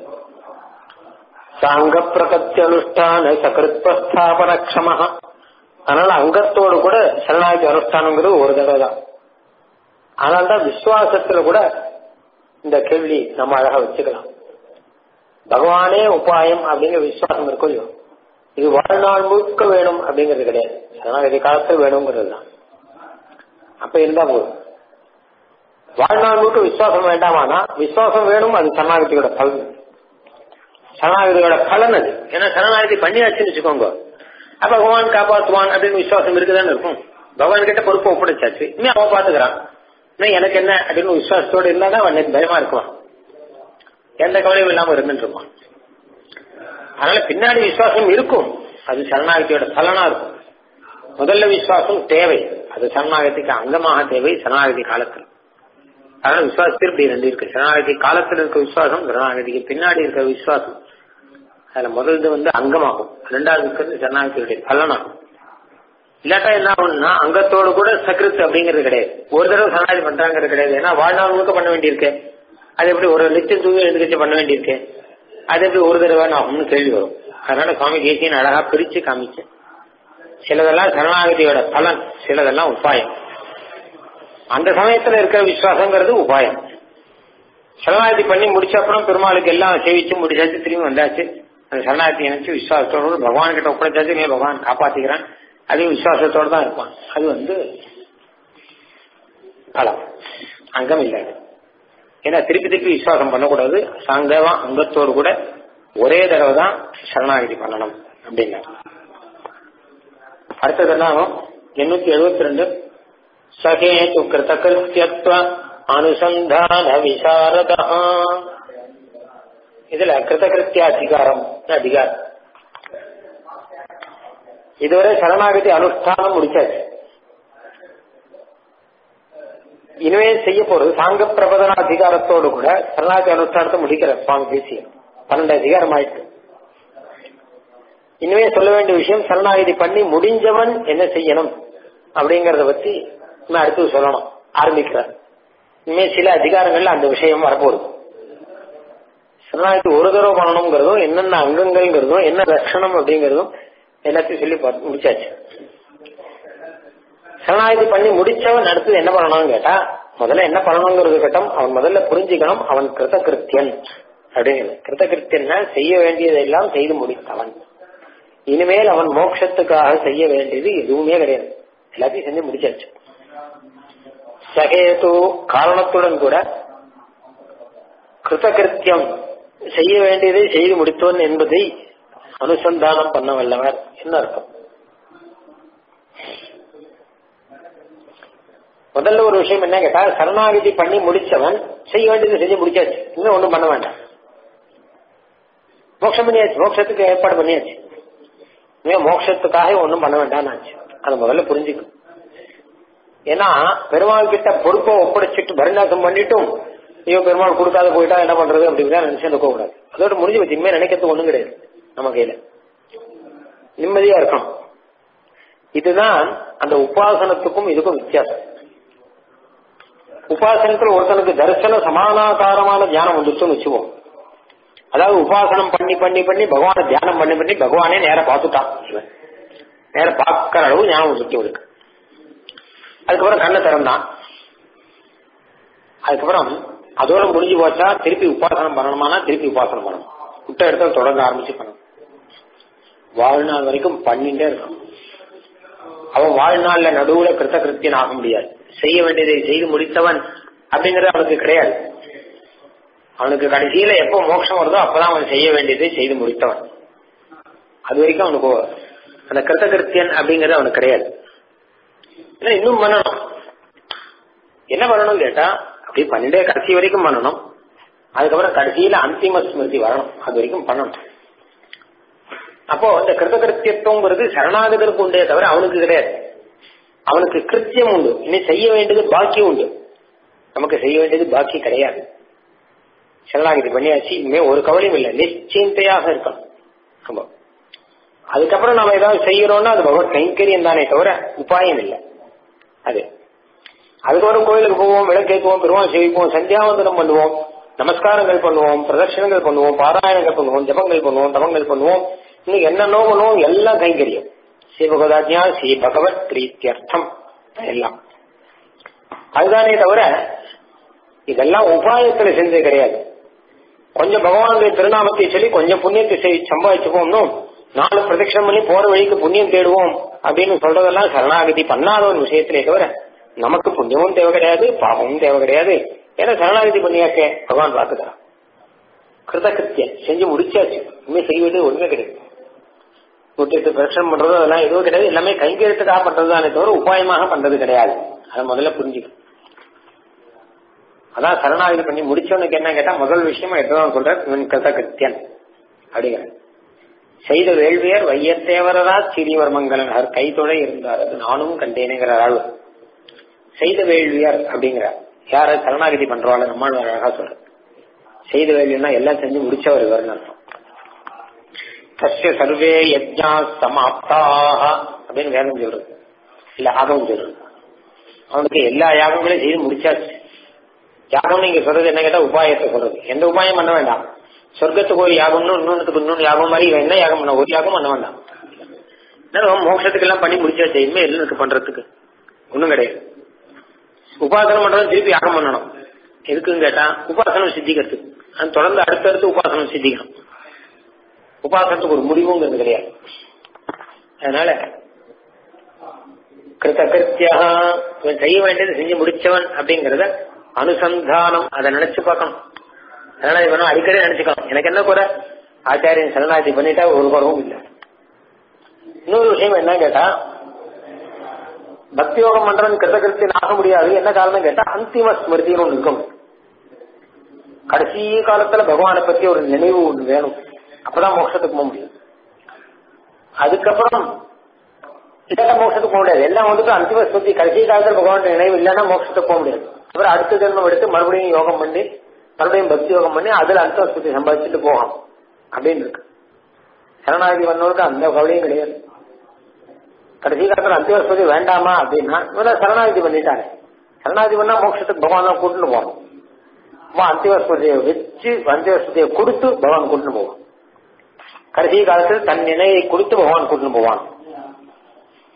சாங்க பிரகத்தி அனுஷ்டான சகிருத்வஸ்தாபன க்ஷம அதனால அங்கத்தோடு கூட சரணாகதி அனுஷ்டானங்கிறது ஒரு தடவை தான் அதனால்தான் விசுவாசத்துல கூட இந்த கேள்வி நம்ம அழகா வச்சுக்கலாம் பகவானே உபாயம் அப்படிங்கிற விசுவாசம் இருக்கும் இல்லையோ இது வாழ்நாள் முழுக்க வேணும் அப்படிங்கிறது கிடையாது சரணாகதி காலத்துல வேணுங்கிறது தான் அப்ப இருந்தா போதும் வாழ்நாள் முழுக்க விசுவாசம் வேண்டாமானா விசுவாசம் வேணும் அது சரணாகதியோட பலன் சரணாகதியோட பலன் அது ஏன்னா சரணாகதி பண்ணியாச்சுன்னு வச்சுக்கோங்க அப்ப பகவான் காப்பாற்றுவான் அப்படின்னு விசுவாசம் இருக்குதானே இருக்கும் பகவான் கிட்ட பொறுப்பை ஒப்படைச்சாச்சு இனி அவன் பாத்துக்கிறான் இன்னும் எனக்கு என்ன அப்படின்னு விசுவாசத்தோடு இருந்தாதான் அவன் பயமா இருக்குவான் எந்த கவலையும் இல்லாம இருந்துட்டு இருப்பான் அதனால பின்னாடி விசுவாசம் இருக்கும் அது சரணாகதியோட பலனா இருக்கும் முதல்ல விசுவாசம் தேவை அது சரணாகதிக்கு அங்கமாக தேவை சரணாகதி காலத்தில் அதனால விசுவாசத்தில் இப்படி ரெண்டு இருக்கு சரணாகதி காலத்தில் இருக்க விசுவாசம் சரணாகதிக்கு பின்னாடி இருக்கிற விசுவாசம் அதுல முதல்து வந்து அங்கமாகும் ரெண்டாவது இருக்கிறது சரணாகதியுடைய பலனாகும் இல்லாட்டா என்ன ஆகும்னா அங்கத்தோடு கூட சக்ரித் அப்படிங்கிறது கிடையாது ஒரு தடவை சரணாகதி பண்றாங்கிறது கிடையாது ஏன்னா வாழ்நாள் முழுக்க பண்ண வேண்டியிருக்கு அது எப்படி ஒரு லட்சம் தூங்கி எழுந்துக்கிச்சு பண்ண வேண்டியிருக்கு அது எப்படி ஒரு தடவை ஆகும்னு கேள்வி வரும் அதனால சுவாமி தேசியன் அழகா பிரிச்சு காமிச்சு சிலதெல்லாம் சரணாகதியோட பலன் சிலதெல்லாம் உபாயம் அந்த சமயத்துல இருக்கிற விசுவாசங்கிறது உபாயம் சரணாகதி பண்ணி முடிச்ச அப்புறம் பெருமாளுக்கு எல்லாம் சேவிச்சு முடிச்சாச்சு திரும்பி வந்தாச்சு அந்த சரணாகதி நினைச்சு விசுவாசத்தோடு பகவான் கிட்ட ஒப்படைச்சாச்சு நீ பகவான் காப்பாத்திக்கிறான் அதே விசுவாசத்தோடு தான் இருப்பான் அது வந்து பலம் அங்கம் இல்லாது ஏன்னா திருப்பி திருப்பி விசுவாசம் பண்ணக்கூடாது சாங்கவா அங்கத்தோடு கூட ஒரே தடவை தான் சரணாகதி பண்ணணும் அப்படின்னா அடுத்ததெல்லாம் எண்ணூத்தி எழுபத்தி ரெண்டு சகேது கிருதகிருத்தியத்துவ அனுசந்தான விசாரதா இதுல கிருதகிருத்திய அதிகாரம் அதிகாரம் இதுவரை சரணாகதி அனுஷ்டானம் முடிச்சாச்சு இனிமே செய்ய போறது சாங்க பிரபதன அதிகாரத்தோடு கூட சரணாகதி அனுஷ்டானத்தை முடிக்கிற சுவாமி தேசியம் பன்னெண்டு அதிகாரம் ஆயிட்டு இனிமே சொல்ல வேண்டிய விஷயம் சரணாகதி பண்ணி முடிஞ்சவன் என்ன செய்யணும் அப்படிங்கறத பத்தி இன்னும் அடுத்து சொல்லணும் ஆரம்பிக்கிறார் இனிமே சில அதிகாரங்கள்ல அந்த விஷயம் வரப்போகுது சரணாகதி ஒரு தடவை பண்ணணுங்கிறதும் என்னென்ன அங்கங்கள்ங்கிறதும் என்ன லட்சணம் அப்படிங்கறதும் எல்லாத்தையும் சொல்லி பார்த்து முடிச்சாச்சு சரணாகதி பண்ணி முடிச்சவன் அடுத்தது என்ன பண்ணணும்னு கேட்டா முதல்ல என்ன பண்ணணுங்கிறது கட்டம் அவன் முதல்ல புரிஞ்சுக்கணும் அவன் கிருத கிருத்தியன் அப்படின்னு கிருத கிருத்தியன்னா செய்ய வேண்டியதெல்லாம் செய்து முடித்தவன் இனிமேல் அவன் மோட்சத்துக்காக செய்ய வேண்டியது எதுவுமே கிடையாது எல்லாத்தையும் செஞ்சு முடிச்சாச்சு சகேது காரணத்துடன் கூட கிருத்தகிருத்தியம் செய்ய வேண்டியதை செய்து முடித்தோன் என்பதை அனுசந்தானம் பண்ண வல்லவர் என்ன அர்த்தம் முதல்ல ஒரு விஷயம் என்ன கேட்டா சரணாகதி பண்ணி முடிச்சவன் செய்ய வேண்டியதை செஞ்சு முடிச்சாச்சு இன்னும் ஒண்ணும் பண்ண வேண்டாம் மோட்சம் பண்ணியாச்சு மோட்சத்துக்கு ஏற்பாடு பண்ணியாச்சு இனிமே மோட்சத்துக்காக ஒண்ணும் பண்ண வேண்டாம் ஆச்சு அதை முதல்ல புரிஞ்சுக்கும் ஏன்னா பெருமாள் கிட்ட பொறுப்பை ஒப்படைச்சிட்டு பரிநாசம் பண்ணிட்டும் ஐயோ பெருமாள் கொடுக்காத போயிட்டா என்ன பண்றது அப்படிங்கிற நினைச்சு இருக்க கூடாது அதோட முடிஞ்சு வச்சு இனிமே நினைக்கிறது ஒண்ணும் கிடையாது நம்ம கையில நிம்மதியா இருக்கணும் இதுதான் அந்த உபாசனத்துக்கும் இதுக்கும் வித்தியாசம் உபாசனத்துல ஒருத்தனுக்கு தரிசன சமானாகாரமான தியானம் வந்துச்சுன்னு வச்சுவோம் அதாவது உபாசனம் பண்ணி பண்ணி பண்ணி பகவானை தியானம் பண்ணி பண்ணி பகவானே நேர பார்த்துட்டான் இவன் நேர பார்க்கிற அளவு ஞானம் வந்துட்டு இவருக்கு அதுக்கப்புறம் கண்ணை திறந்தான் அதுக்கப்புறம் அதோட முடிஞ்சு போச்சா திருப்பி உபாசனம் பண்ணணுமானா திருப்பி உபாசனம் பண்ணணும் விட்ட இடத்துல தொடர்ந்து ஆரம்பிச்சு பண்ணணும் வாழ்நாள் வரைக்கும் பண்ணிட்டே இருக்கணும் அவன் வாழ்நாள்ல நடுவுல கிருத்த கிருத்தியன் ஆக முடியாது செய்ய வேண்டியதை செய்து முடித்தவன் அப்படிங்கறது அவனுக்கு கிடையாது அவனுக்கு கடைசியில எப்போ மோட்சம் வருதோ அப்பதான் அவன் செய்ய வேண்டியதை செய்து முடித்தவன் அது வரைக்கும் அவனுக்கு அந்த கிருத்த கிருத்தியன் அப்படிங்கறது அவனுக்கு கிடையாது ஏன்னா இன்னும் பண்ணணும் என்ன பண்ணணும் கேட்டா அப்படி பண்ணிட்டே கடைசி வரைக்கும் பண்ணணும் அதுக்கப்புறம் கடைசியில அந்திம ஸ்மிருதி வரணும் அது வரைக்கும் பண்ணணும் அப்போ இந்த கிருத கிருத்தியத்துவங்கிறது சரணாகதருக்கு உண்டே தவிர அவனுக்கு கிடையாது அவனுக்கு கிருத்தியம் உண்டு இனி செய்ய வேண்டியது பாக்கி உண்டு நமக்கு செய்ய வேண்டியது பாக்கி கிடையாது சரணாகதி பண்ணியாச்சு இனிமே ஒரு கவலையும் இல்லை நிச்சயத்தையாக இருக்கணும் ஆமா அதுக்கப்புறம் நம்ம ஏதாவது செய்யறோம்னா அது பகவத் கைங்கரியம் தானே தவிர உபாயம் இல்லை அது அதுக்கப்புறம் கோயிலுக்கு போவோம் விளக்கேற்றுவோம் பெருமாள் சேவிப்போம் சந்தியாவந்தனம் பண்ணுவோம் நமஸ்காரங்கள் பண்ணுவோம் பிரதர்ஷனங்கள் பண்ணுவோம் பாராயணங்கள் பண்ணுவோம் ஜபங்கள் பண்ணுவோம் தபங்கள் பண்ணுவோம் இன்னும் என்னென்னோ பண்ணுவோம் எல்லாம் கைங்கரியம் ஸ்ரீபகவதாஜ்யா ஸ்ரீ பகவத் பிரீத்தியர்த்தம் எல்லாம் அதுதானே தவிர இதெல்லாம் உபாயத்துல செஞ்சது கிடையாது கொஞ்சம் பகவானுடைய திருநாமத்தை சொல்லி கொஞ்சம் புண்ணியத்தை செய் சம்பாதிச்சுப்போம்னு நாலு பிரதட்சணம் பண்ணி போற வழிக்கு புண்ணியம் தேடுவோம் அப்படின்னு சொல்றதெல்லாம் சரணாகதி பண்ணாத ஒரு விஷயத்திலே தவிர நமக்கு புண்ணியமும் தேவை கிடையாது பாவமும் தேவை கிடையாது ஏன்னா சரணாகதி பண்ணியாச்சே பகவான் பார்த்துக்கிறான் கிருதகிருத்திய செஞ்சு முடிச்சாச்சு இனிமே செய்ய வேண்டியது ஒண்ணுமே கிடையாது நூற்றி எட்டு பிரச்சனை பண்றதோ அதெல்லாம் எதுவும் கிடையாது எல்லாமே கைங்கரியத்துக்காக பண்றதுதானே தவிர உபாயமாக பண்றது கிடையாது அதை முதல்ல புரிஞ்சுக்கணும் அதான் சரணாகதி பண்ணி முடிச்சவனுக்கு என்ன கேட்டா முதல் விஷயமா எப்பதான் சொல்ற இவன் கிருதகிருத்தியன் அப்படிங்கிற செய்த வேள்வியர் வையத்தேவரரா சிறியவர் மங்கலனர் கைத்தொட இருந்தார் அது நானும் கண்டேனுங்கிற அளவு செய்த வேள்வியர் அப்படிங்கிறார் யார சரணாகதி பண்றவாள் நம்மால் அழகா சொல்ற செய்த வேள்வினா எல்லாம் செஞ்சு முடிச்சவர் இவர் அர்த்தம் தஸ்ய சர்வே யஜ்ஞா சமாப்தாக அப்படின்னு வேதம் சொல்றது இல்ல ஆகம் சொல்றது அவனுக்கு எல்லா யாகங்களையும் செய்து முடிச்சாச்சு யாகம் நீங்க சொல்றது என்ன கேட்டா உபாயத்தை சொல்றது எந்த உபாயம் பண்ண வேண்டாம் சொர்க்கத்துக்கு ஒரு யாகம்னு இன்னொன்னுக்கு இன்னொன்று யாகம் மாதிரி இவன் என்ன யாகம் பண்ண ஒரு யாகம் பண்ண வேண்டாம் என்ன மோட்சத்துக்கு எல்லாம் பண்ணி முடிச்சாச்சு இனிமே எல்லாம் பண்றதுக்கு ஒண்ணும் கிடையாது உபாசனம் பண்றது திருப்பி யாகம் பண்ணணும் எதுக்குன்னு கேட்டா உபாசனம் சித்திக்கிறதுக்கு அது தொடர்ந்து அடுத்தடுத்து உபாசனம் சித்திக்கணும் உபாசனத்துக்கு ஒரு முடிவுங்கிறது கிடையாது அதனால கிருத்த கிருத்தியா இவன் செய்ய வேண்டியது செஞ்சு முடிச்சவன் அப்படிங்கறத அனுசந்தானம் அதை நினைச்சு பார்க்கணும் அதனால இவனும் அடிக்கடி நினைச்சுக்கணும் எனக்கு என்ன குறை ஆச்சாரியன் சரணாதி பண்ணிட்டா ஒரு குறவும் இல்லை இன்னொரு விஷயம் என்ன கேட்டா பக்தி யோகம் பண்றவன் கிருத்தகிருத்தியன் ஆக முடியாது என்ன காரணம் கேட்டா அந்திம ஸ்மிருதின்னு ஒண்ணு இருக்கும் கடைசி காலத்துல பகவானை பத்தி ஒரு நினைவு ஒண்ணு வேணும் அப்பதான் மோட்சத்துக்கு போக முடியும் அதுக்கப்புறம் இல்லாட்ட மோட்சத்துக்கு போக முடியாது எல்லாம் வந்துட்டு அந்திம ஸ்மிருதி கடைசி காலத்துல பகவான் நினைவு இல்லைன்னா மோட்சத்துக்கு போக முடியாது அப்புறம் அடுத்த ஜென்மம் எடுத்து மறுபடியும் யோகம் பண்ணி மறுபடியும் பக்தி யோகம் பண்ணி அதுல அந்திம ஸ்மிருதி சம்பாதிச்சுட்டு போகணும் அப்படின்னு இருக்கு சரணாகதி வந்தவருக்கு அந்த கவலையும் கிடையாது கடைசி காலத்துல அந்திவஸ்பதி வேண்டாமா அப்படின்னா இவன் சரணாகதி பண்ணிட்டாரு சரணாகதி பண்ணா மோட்சத்துக்கு பகவான் தான் கூட்டுன்னு போகணும் அவன் அந்திவஸ்பதியை வச்சு அந்திவஸ்பதியை கொடுத்து பகவான் கூட்டுன்னு போவான் கடைசி காலத்தில் தன் நினைவை கொடுத்து பகவான் கூட்டுன்னு போவான்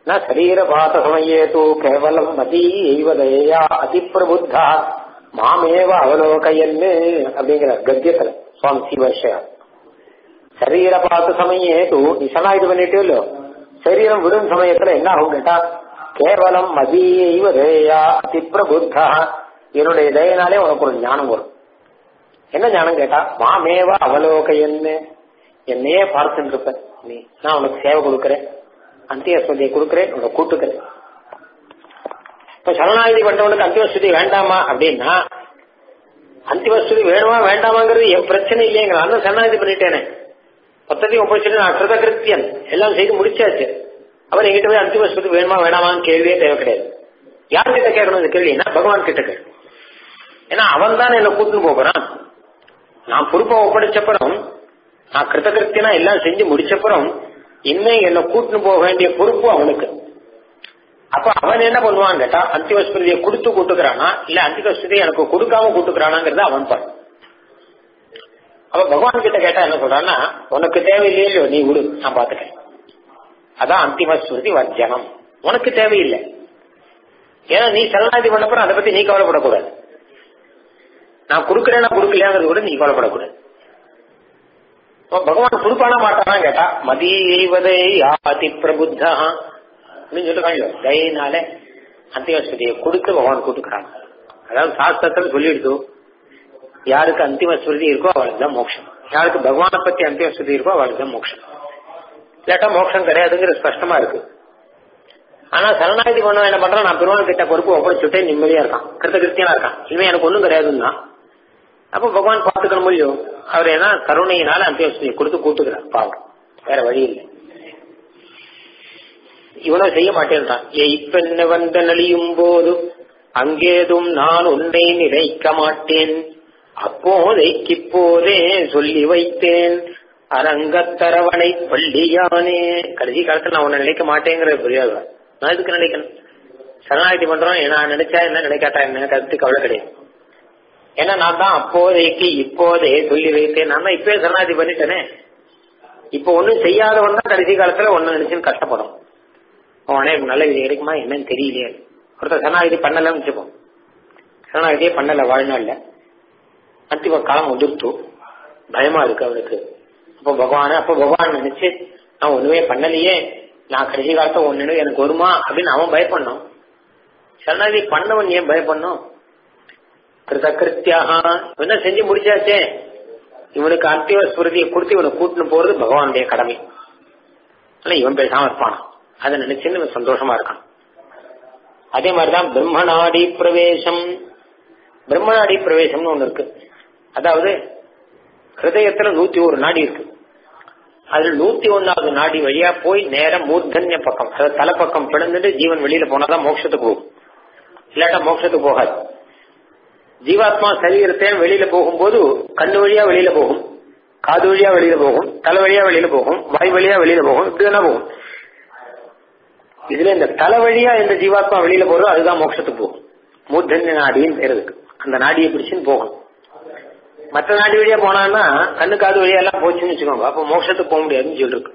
ந சரீரபாத சமயே தூ கேவலம் மதீவதையா அதிப்பிரபுத்தா மாமேவ அவலோகையன்னு அப்படிங்கிற கத்தியத்துல சுவாமி சிவஷயா சரீரபாத சமயே தூ நீ சனாயுது பண்ணிட்டே இல்லையோ சரீரம் விடும் சமயத்துல என்ன ஆகும் கேட்டா கேவலம் மதீவதையா அதிப்பிரபுத்தா என்னுடைய தயனாலே உனக்கு ஒரு ஞானம் வரும் என்ன ஞானம் கேட்டா மாமேவ அவலோகையன்னு என்னையே பார்த்துட்டு இருப்ப நீ நான் உனக்கு சேவை கொடுக்கறேன் அந்தியஸ்வதியை கொடுக்கறேன் உனக்கு கூட்டுக்கிறேன் இப்ப சரணாகதி பண்றவனுக்கு அந்திமஸ்துதி வேண்டாமா அப்படின்னா அந்திமஸ்துதி வேணுமா வேண்டாமாங்கிறது என் பிரச்சனை இல்லைங்கிற அந்த சரணாகதி பண்ணிட்டேனே மொத்தத்தையும் ஒப்படைச்சிட்டு நான் கிருத கிருத்தியன் எல்லாம் செய்து முடிச்சாச்சு அவர் எங்கிட்ட போய் அந்திமஸ்துதி வேணுமா வேணாமான்னு கேள்வியே தேவை கிடையாது யார்கிட்ட கேட்கணும் இந்த கேள்வினா பகவான் கிட்ட கேட்கணும் ஏன்னா அவன் தான் என்ன கூட்டுன்னு போகிறான் நான் பொறுப்பை ஒப்படைச்சப்புறம் நான் கிருத்தகிருத்தியனா எல்லாம் செஞ்சு முடிச்சப்புறம் இன்னும் என்ன கூட்டுன்னு போக வேண்டிய பொறுப்பு அவனுக்கு அப்ப அவன் என்ன பண்ணுவான் கேட்டா அந்திமஸ்மிருதியை கொடுத்து கூட்டுக்கிறானா இல்ல அந்திமஸ்மிருதியை எனக்கு கொடுக்காம கூட்டுக்கிறானாங்கிறது அவன் பாரு அப்ப பகவான் கிட்ட கேட்டா என்ன சொல்றான்னா உனக்கு தேவையில்லையோ நீ விடு நான் பாத்துக்கிறேன் அதான் அந்திம ஸ்மிருதி வர்ஜனம் உனக்கு தேவையில்லை ஏன்னா நீ சரணாதி பண்ணப்பறம் அதை பத்தி நீ கவலைப்படக்கூடாது நான் கொடுக்கறேன்னா கொடுக்கலையாங்கிறது கூட நீ கவலைப்படக்கூடாது பகவான் கொடுப்பானா மாட்டானா கேட்டா மதியவதே யாதி பிரபுத்தா அப்படின்னு சொல்லிருக்காங்க தயினால அந்திமஸ்மதியை கொடுத்து பகவான் கொடுக்குறாங்க அதாவது சாஸ்திரத்தில் சொல்லிடுது யாருக்கு அந்திம ஸ்மிருதி இருக்கோ அவளுக்கு தான் மோட்சம் யாருக்கு பகவானை பத்தி அந்திம ஸ்மிருதி இருக்கோ அவளுக்கு தான் மோட்சம் இல்லாட்டா மோட்சம் கிடையாதுங்கிற ஸ்பஷ்டமா இருக்கு ஆனா சரணாகதி பண்ண என்ன பண்றான் நான் பெருமாள் கிட்ட பொறுப்பு ஒப்படைச்சுட்டே நிம்மதியா இருக்கான் கிருத்த கிருத்தியனா இருக்கான் இனிமே எனக்கு ஒண்ணும் கிடையாதுன்னா அப்ப பகவான் பார்த்துக்கணும் முடியும் அவர் ஏன்னா கருணையினால அந்தியோசனையை கொடுத்து கூட்டுக்கிறார் பாவம் வேற வழி இல்லை இவனும் செய்ய மாட்டேன்றான் இப்பென்ன வந்த நலியும் போது அங்கேதும் நான் உன்னை நினைக்க மாட்டேன் அப்போதைக்கிப்போதே சொல்லி வைத்தேன் அரங்கத்தரவணை பள்ளியானே கடைசி காலத்துல நான் உன்னை நினைக்க மாட்டேங்கிறது புரியாது நான் எதுக்கு நினைக்கணும் சரணாகதி பண்றோம் நான் நினைச்சா என்ன நினைக்காட்டா என்ன கருத்து கவலை கிடையாது ஏன்னா நான் தான் அப்போதைக்கு இப்போதே சொல்லி வைத்தேன் நான் தான் இப்பவே சரணாகதி பண்ணிட்டேனே இப்போ ஒண்ணும் செய்யாதவன் தான் கடைசி காலத்துல ஒன்னு நினைச்சுன்னு கஷ்டப்படும் அவனே நல்ல இது கிடைக்குமா என்னன்னு தெரியலையே ஒருத்தர் சரணாகதி பண்ணலன்னு வச்சுப்போம் சரணாகதியே பண்ணல வாழ்நாள்ல அந்திம காலம் உதிர்த்து பயமா இருக்கு அவனுக்கு அப்போ பகவான அப்போ பகவான் நினைச்சு நான் ஒண்ணுமே பண்ணலையே நான் கடைசி காலத்தை ஒண்ணு எனக்கு வருமா அப்படின்னு அவன் பயப்படணும் சரணாகதி பண்ணவன் ஏன் பயப்படணும் கிருத கிருத்தியாக என்ன செஞ்சு முடிச்சாச்சே இவனுக்கு அந்திம ஸ்மிருதியை கொடுத்து இவனை கூட்டின்னு போறது பகவானுடைய கடமை ஆனா இவன் பேசாம இருப்பான் அதை நினைச்சுன்னு இவன் சந்தோஷமா இருக்கான் அதே மாதிரிதான் பிரம்மநாடி பிரவேசம் பிரம்மநாடி பிரவேசம்னு ஒண்ணு இருக்கு அதாவது ஹிருதயத்துல நூத்தி ஒரு நாடி இருக்கு அதுல நூத்தி ஒன்னாவது நாடி வழியா போய் நேரம் மூர்தன்ய பக்கம் அதாவது தலைப்பக்கம் பிளந்துட்டு ஜீவன் வெளியில போனாதான் மோட்சத்துக்கு போகும் இல்லாட்டா மோட்சத்துக்கு போகாது ஜீவாத்மா சரீரத்தை வெளியில போகும்போது கண்ணு வழியா வெளியில போகும் காது வழியா வெளியில போகும் தலை வழியா வெளியில போகும் வாய் வழியா வெளியில போகும் இப்படி வேணா போகும் இதுல இந்த தலை வழியா இந்த ஜீவாத்மா வெளியில போறதோ அதுதான் மோட்சத்துக்கு போகும் மூர்தன்ய நாடின்னு பேர் இருக்கு அந்த நாடியை பிடிச்சுன்னு போகும் மற்ற நாடு வழியா போனான்னா கண்ணு காது வழியா எல்லாம் போச்சுன்னு வச்சுக்கோங்க அப்ப மோட்சத்துக்கு போக முடியாதுன்னு சொல்லிருக்கு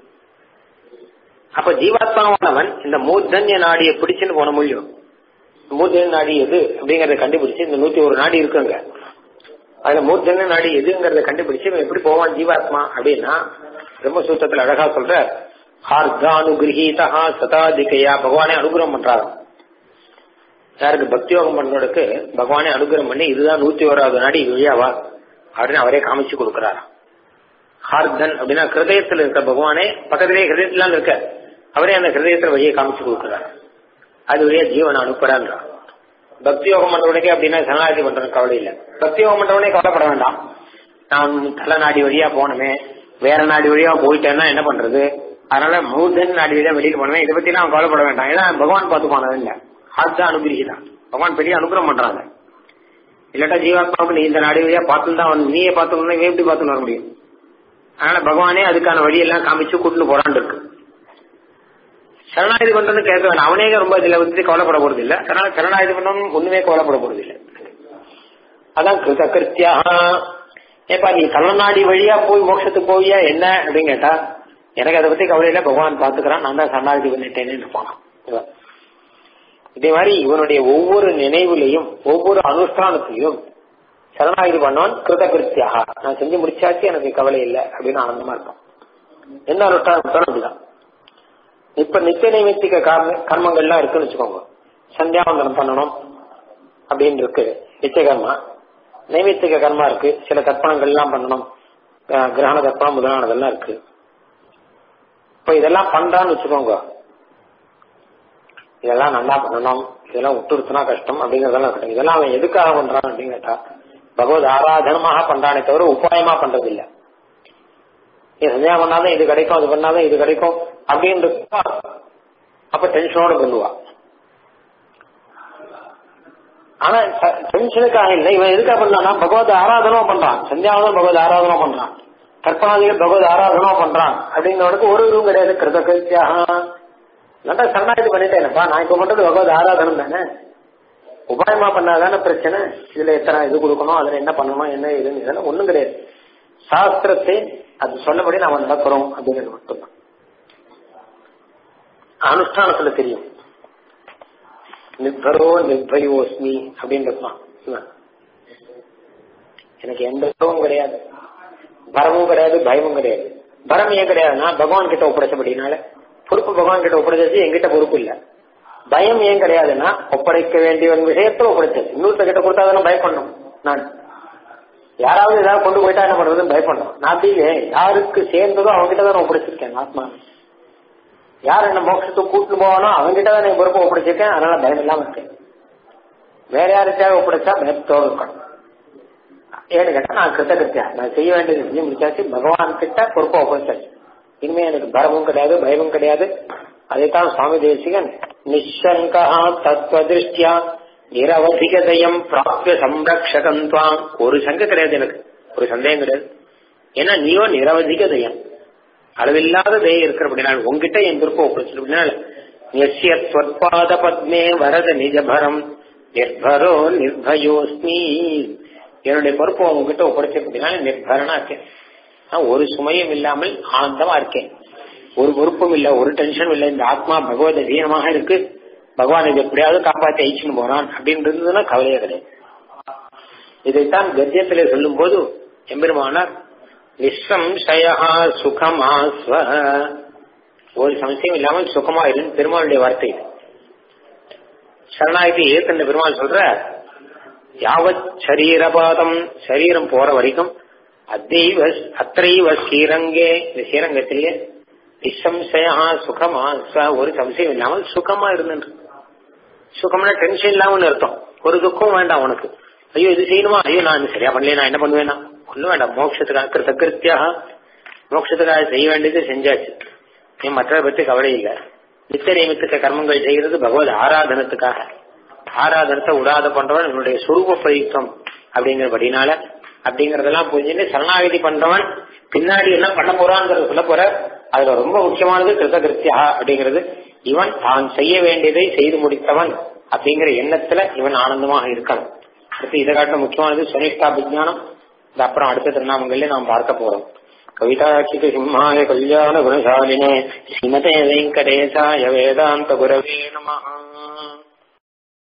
அப்ப ஜீவாத்மாவானவன் இந்த மூர்தன்ய நாடியை பிடிச்சுன்னு போன முடியும் மூர்தன்ய நாடி எது அப்படிங்கறத கண்டுபிடிச்சு இந்த நூத்தி ஒரு நாடி இருக்குங்க அதுல மூர்தன்ய நாடி எதுங்கிறத கண்டுபிடிச்சு இவன் எப்படி போவான் ஜீவாத்மா அப்படின்னா பிரம்மசூத்திரத்துல அழகா சொல்ற ஹார்தானுகிரகீதா சதாதிகையா பகவானே அனுகிரகம் பண்றாரு யாருக்கு பக்தி யோகம் பண்றதுக்கு பகவானே அனுகிரகம் பண்ணி இதுதான் நூத்தி ஓராவது நாடி இது வழியாவா அப்படின்னு அவரே காமிச்சு கொடுக்கிறார் ஹார்தன் அப்படின்னா ஹிருதயத்தில் இருக்க பகவானே பக்கத்திலே ஹிருதயத்திலாம் இருக்க அவரே அந்த ஹிருதயத்துல வழியை காமிச்சு கொடுக்கிறார் அது வழியா ஜீவனை அனுப்புறான்றான் பக்தி யோகம் பண்றவனுக்கே அப்படின்னா சரணாகதி பண்றவனுக்கு கவலை இல்லை பக்தி யோகம் பண்றவனே கவலைப்பட வேண்டாம் நான் தலை நாடி வழியா போனமே வேற நாடி வழியா போயிட்டேன்னா என்ன பண்றது அதனால மூர்தன் நாடி வழியா வெளியில போனவே இதை பத்தி நான் கவலைப்பட வேண்டாம் ஏன்னா பகவான் பார்த்து போனது இல்ல அதுதான் அனுகிரகிதான் பகவான் பெரிய அனுகிரகம் பண்றாங்க இல்லாட்டா ஜீவாத்மாவுக்கு நீ இந்த நாடி வழியா பார்த்து தான் வந்து நீயே பார்த்து இவன் எப்படி பார்த்துன்னு வர முடியும் அதனால பகவானே அதுக்கான வழியெல்லாம் காமிச்சு கூட்டிட்டு போறான்னு இருக்கு சரணாயுதி பண்றதுன்னு கேட்க வேண்டாம் அவனே ரொம்ப இதுல வந்து கவலைப்பட போறது இல்ல அதனால சரணாயுதி பண்ணணும் ஒண்ணுமே கவலைப்பட போறது இல்ல அதான் கிருத கிருத்தியா ஏப்பா நீ கள்ளநாடி வழியா போய் மோட்சத்துக்கு போவியா என்ன அப்படின்னு கேட்டா எனக்கு அதை பத்தி கவலை இல்ல பகவான் பாத்துக்கிறான் நான் தான் சரணாயுதி பண்ணிட்டேன்னு இருப்பான் இவன். இதே மாதிரி இவனுடைய ஒவ்வொரு நினைவுலையும் ஒவ்வொரு அனுஷ்டானத்திலையும் சரணாகிதி பண்ணவன் கிருத கிருத்தியாக நான் செஞ்சு முடிச்சாச்சு எனக்கு கவலை இல்லை அப்படின்னு ஆனந்தமா இருப்பான் எந்த அனுஷ்டானம் கொடுத்தாலும் அப்படிதான் இப்ப நித்திய நைமித்திக கர்ம கர்மங்கள்லாம் இருக்குன்னு வச்சுக்கோங்க சந்தியாவந்தனம் பண்ணணும் அப்படின்னு இருக்கு நித்திய கர்மா நைமித்திக கர்மா இருக்கு சில கற்பனங்கள்லாம் பண்ணணும் அஹ் கிரகண கற்பனம் முதலானதெல்லாம் இருக்கு இப்ப இதெல்லாம் பண்றான்னு வச்சுக்கோங்க இதெல்லாம் நல்லா பண்ணணும் இதெல்லாம் விட்டுடுத்துனா கஷ்டம் அப்படிங்கறதெல்லாம் இருக்கட்டும் இதெல்லாம் அவன் எதுக்காக பண்றான் அப்படின்னு கேட்டா பகவத் ஆராதனமாக பண்றானே தவிர உபாயமா பண்றது இல்ல நீ சந்தியா பண்ணாதான் இது கிடைக்கும் அது பண்ணாதான் இது கிடைக்கும் அப்படின்னு அப்ப டென்ஷனோட பண்ணுவா ஆனா டென்ஷனுக்காக இல்லை இவன் எதுக்காக பண்ணான்னா பகவத் ஆராதனம் பண்றான் சந்தியாவதம் பகவத் ஆராதனம் பண்றான் கற்பனாதிகள் பகவத் ஆராதனம் பண்றான் அப்படிங்கிறவனுக்கு ஒரு இதுவும் கிடையாது கிருத கிருத்தியாக நல்லா சரணாகி பண்ணிட்டேனப்பா நான் இப்ப பண்றது பகவத் ஆராதனம் தானே உபாயமா பண்ணாதானே பிரச்சனை இதுல எத்தனை இது கொடுக்கணும் அதுல என்ன பண்ணணும் என்ன இதுன்னு இதெல்லாம் ஒண்ணும் கிடையாது சாஸ்திரத்தை அது சொன்னபடி நாம நடக்கிறோம் அப்படிங்கிறது மட்டும்தான் அனுஷ்டானத்துல தெரியும் நிர்பரோ நிர்பயோஸ்மி அப்படின்னு இருப்பான் இவன். எனக்கு எந்த இதுவும் கிடையாது பரமும் கிடையாது பயமும் கிடையாது பரம் ஏன் கிடையாதுன்னா பகவான் கிட்ட ஒப்படைச்சபடினால பொறுப்பு பகவான் கிட்ட ஒப்படைச்சது என்கிட்ட பொறுப்பு இல்ல பயம் ஏன் கிடையாதுன்னா ஒப்படைக்க வேண்டியவன் விஷயத்துல ஒப்படைச்சது இன்னொருத்த கிட்ட கொடுத்தாதானே பயப்படணும் நான் யாராவது ஏதாவது கொண்டு போயிட்டா என்ன பண்றதுன்னு பயப்படணும் நான் அப்படி இல்லை. யாருக்கு சேர்ந்ததோ அவங்க கிட்ட தான் ஒப்படைச்சிருக்கேன் ஆத்மா யார் என்ன மோட்சத்துக்கு கூட்டிட்டு போவானோ அவங்ககிட்ட தான் என் பொறுப்பை ஒப்படைச்சிருக்கேன் அதனால பயம் இல்லாம இருக்கேன் வேற யாருக்காக ஒப்படைச்சா பயத்தோடு இருக்கணும் ஏன்னு கேட்டா நான் கிருத்தகிருத்தியா நான் செய்ய வேண்டியது செஞ்சு முடிச்சாச்சு பகவான் கிட்ட பொறுப்பை ஒப்படைச்சாச்சு இனிமே எனக்கு பரமும் கிடையாது பயமும் கிடையாது அதைத்தான் சுவாமி தேசிகன் நிஷங்கா தத்துவ திருஷ்டியா நிரவதிகதயம் பிராப்திய சம்ரக்ஷகம் துவாம் ஒரு சங்க கிடையாது எனக்கு ஒரு சந்தேகம் கிடையாது ஏன்னா நீயோ நிரவதிகதயம் அளவில்லாத தயை இருக்கிறபடினால் உங்ககிட்ட என் விருப்பம் ஒப்படைச்சிருப்படினால் நியசிய ஸ்வற்பாத பத்மே வரத நிஜபரம் நிர்பரோ நிர்பயோஸ்மி என்னுடைய பொறுப்பை உங்ககிட்ட ஒப்படைச்சிருப்படினால நிர்பரனா இருக்கேன் நான் ஒரு சுமையும் இல்லாமல் ஆனந்தமா இருக்கேன் ஒரு பொறுப்பும் இல்ல ஒரு டென்ஷனும் இல்ல இந்த ஆத்மா பகவத் அதீனமாக இருக்கு பகவான் இது எப்படியாவது காப்பாத்தி அழிச்சுன்னு போறான் அப்படின்னு இருந்ததுன்னா கவலையே கிடையாது இதைத்தான் கத்தியத்திலே சொல்லும் போது எம்பெருமானார் நிசம்சயா சுகமாஸ்வ ஒரு சம்சயம் இல்லாமல் சுகமா இருந்து பெருமாளுடைய வார்த்தை இது. சரணாகதி ஏற்கனவே பெருமாள் சொல்ற யாவத் சரீரபாதம் சரீரம் போற வரைக்கும் அத்தைவ அத்தைவ ஸ்ரீரங்கே இந்த ஸ்ரீரங்கத்திலேயே நிசம்சயா சுகமா ச- ஒரு சம்சயம் இல்லாமல் சுகமா இருந்துட்டு சுகம்னா டென்ஷன் இல்லாமல் அர்த்தம் ஒரு துக்கம் வேண்டாம் உனக்கு ஐயோ இது செய்யணுமா ஐயோ நான் இது சரியா பண்ணல நான் என்ன பண்ணுவேனா ஒண்ணும் வேண்டாம் மோட்சத்துக்காக கிருத்த கிருத்தியாக மோட்சத்துக்காக செய்ய வேண்டியது செஞ்சாச்சு நீ மற்றதை பத்தி கவலை இல்லை நித்திய நியமித்துக்க கர்மங்கள் செய்கிறது பகவத் ஆராதனத்துக்காக ஆராதனத்தை உடாத பண்றவன் என்னுடைய சுரூப பிரயுக்தம் அப்படிங்கிறபடினால அப்படிங்கறதெல்லாம் புரிஞ்சுட்டு சரணாகதி பண்றவன் பின்னாடி என்ன பண்ண போறாங்கிறத சொல்ல போற அதுல ரொம்ப முக்கியமானது கிருத்தகிருத்தியா அப்படிங்கிறது இவன் தான் செய்ய வேண்டியதை செய்து முடித்தவன் அப்படிங்கிற எண்ணத்துல இவன் ஆனந்தமாக இருக்கணும் அடுத்து இதை காட்ட முக்கியமானது சுனிஷ்டா விஜயானம் இது அப்புறம் அடுத்த திருநாமங்கள்ல நாம் பார்க்க போறோம் கவிதாச்சிக சிம்மாய கல்யாண குணசாலினே ஸ்ரீமதே வெங்கடேசாய வேதாந்த குரவே நமஹ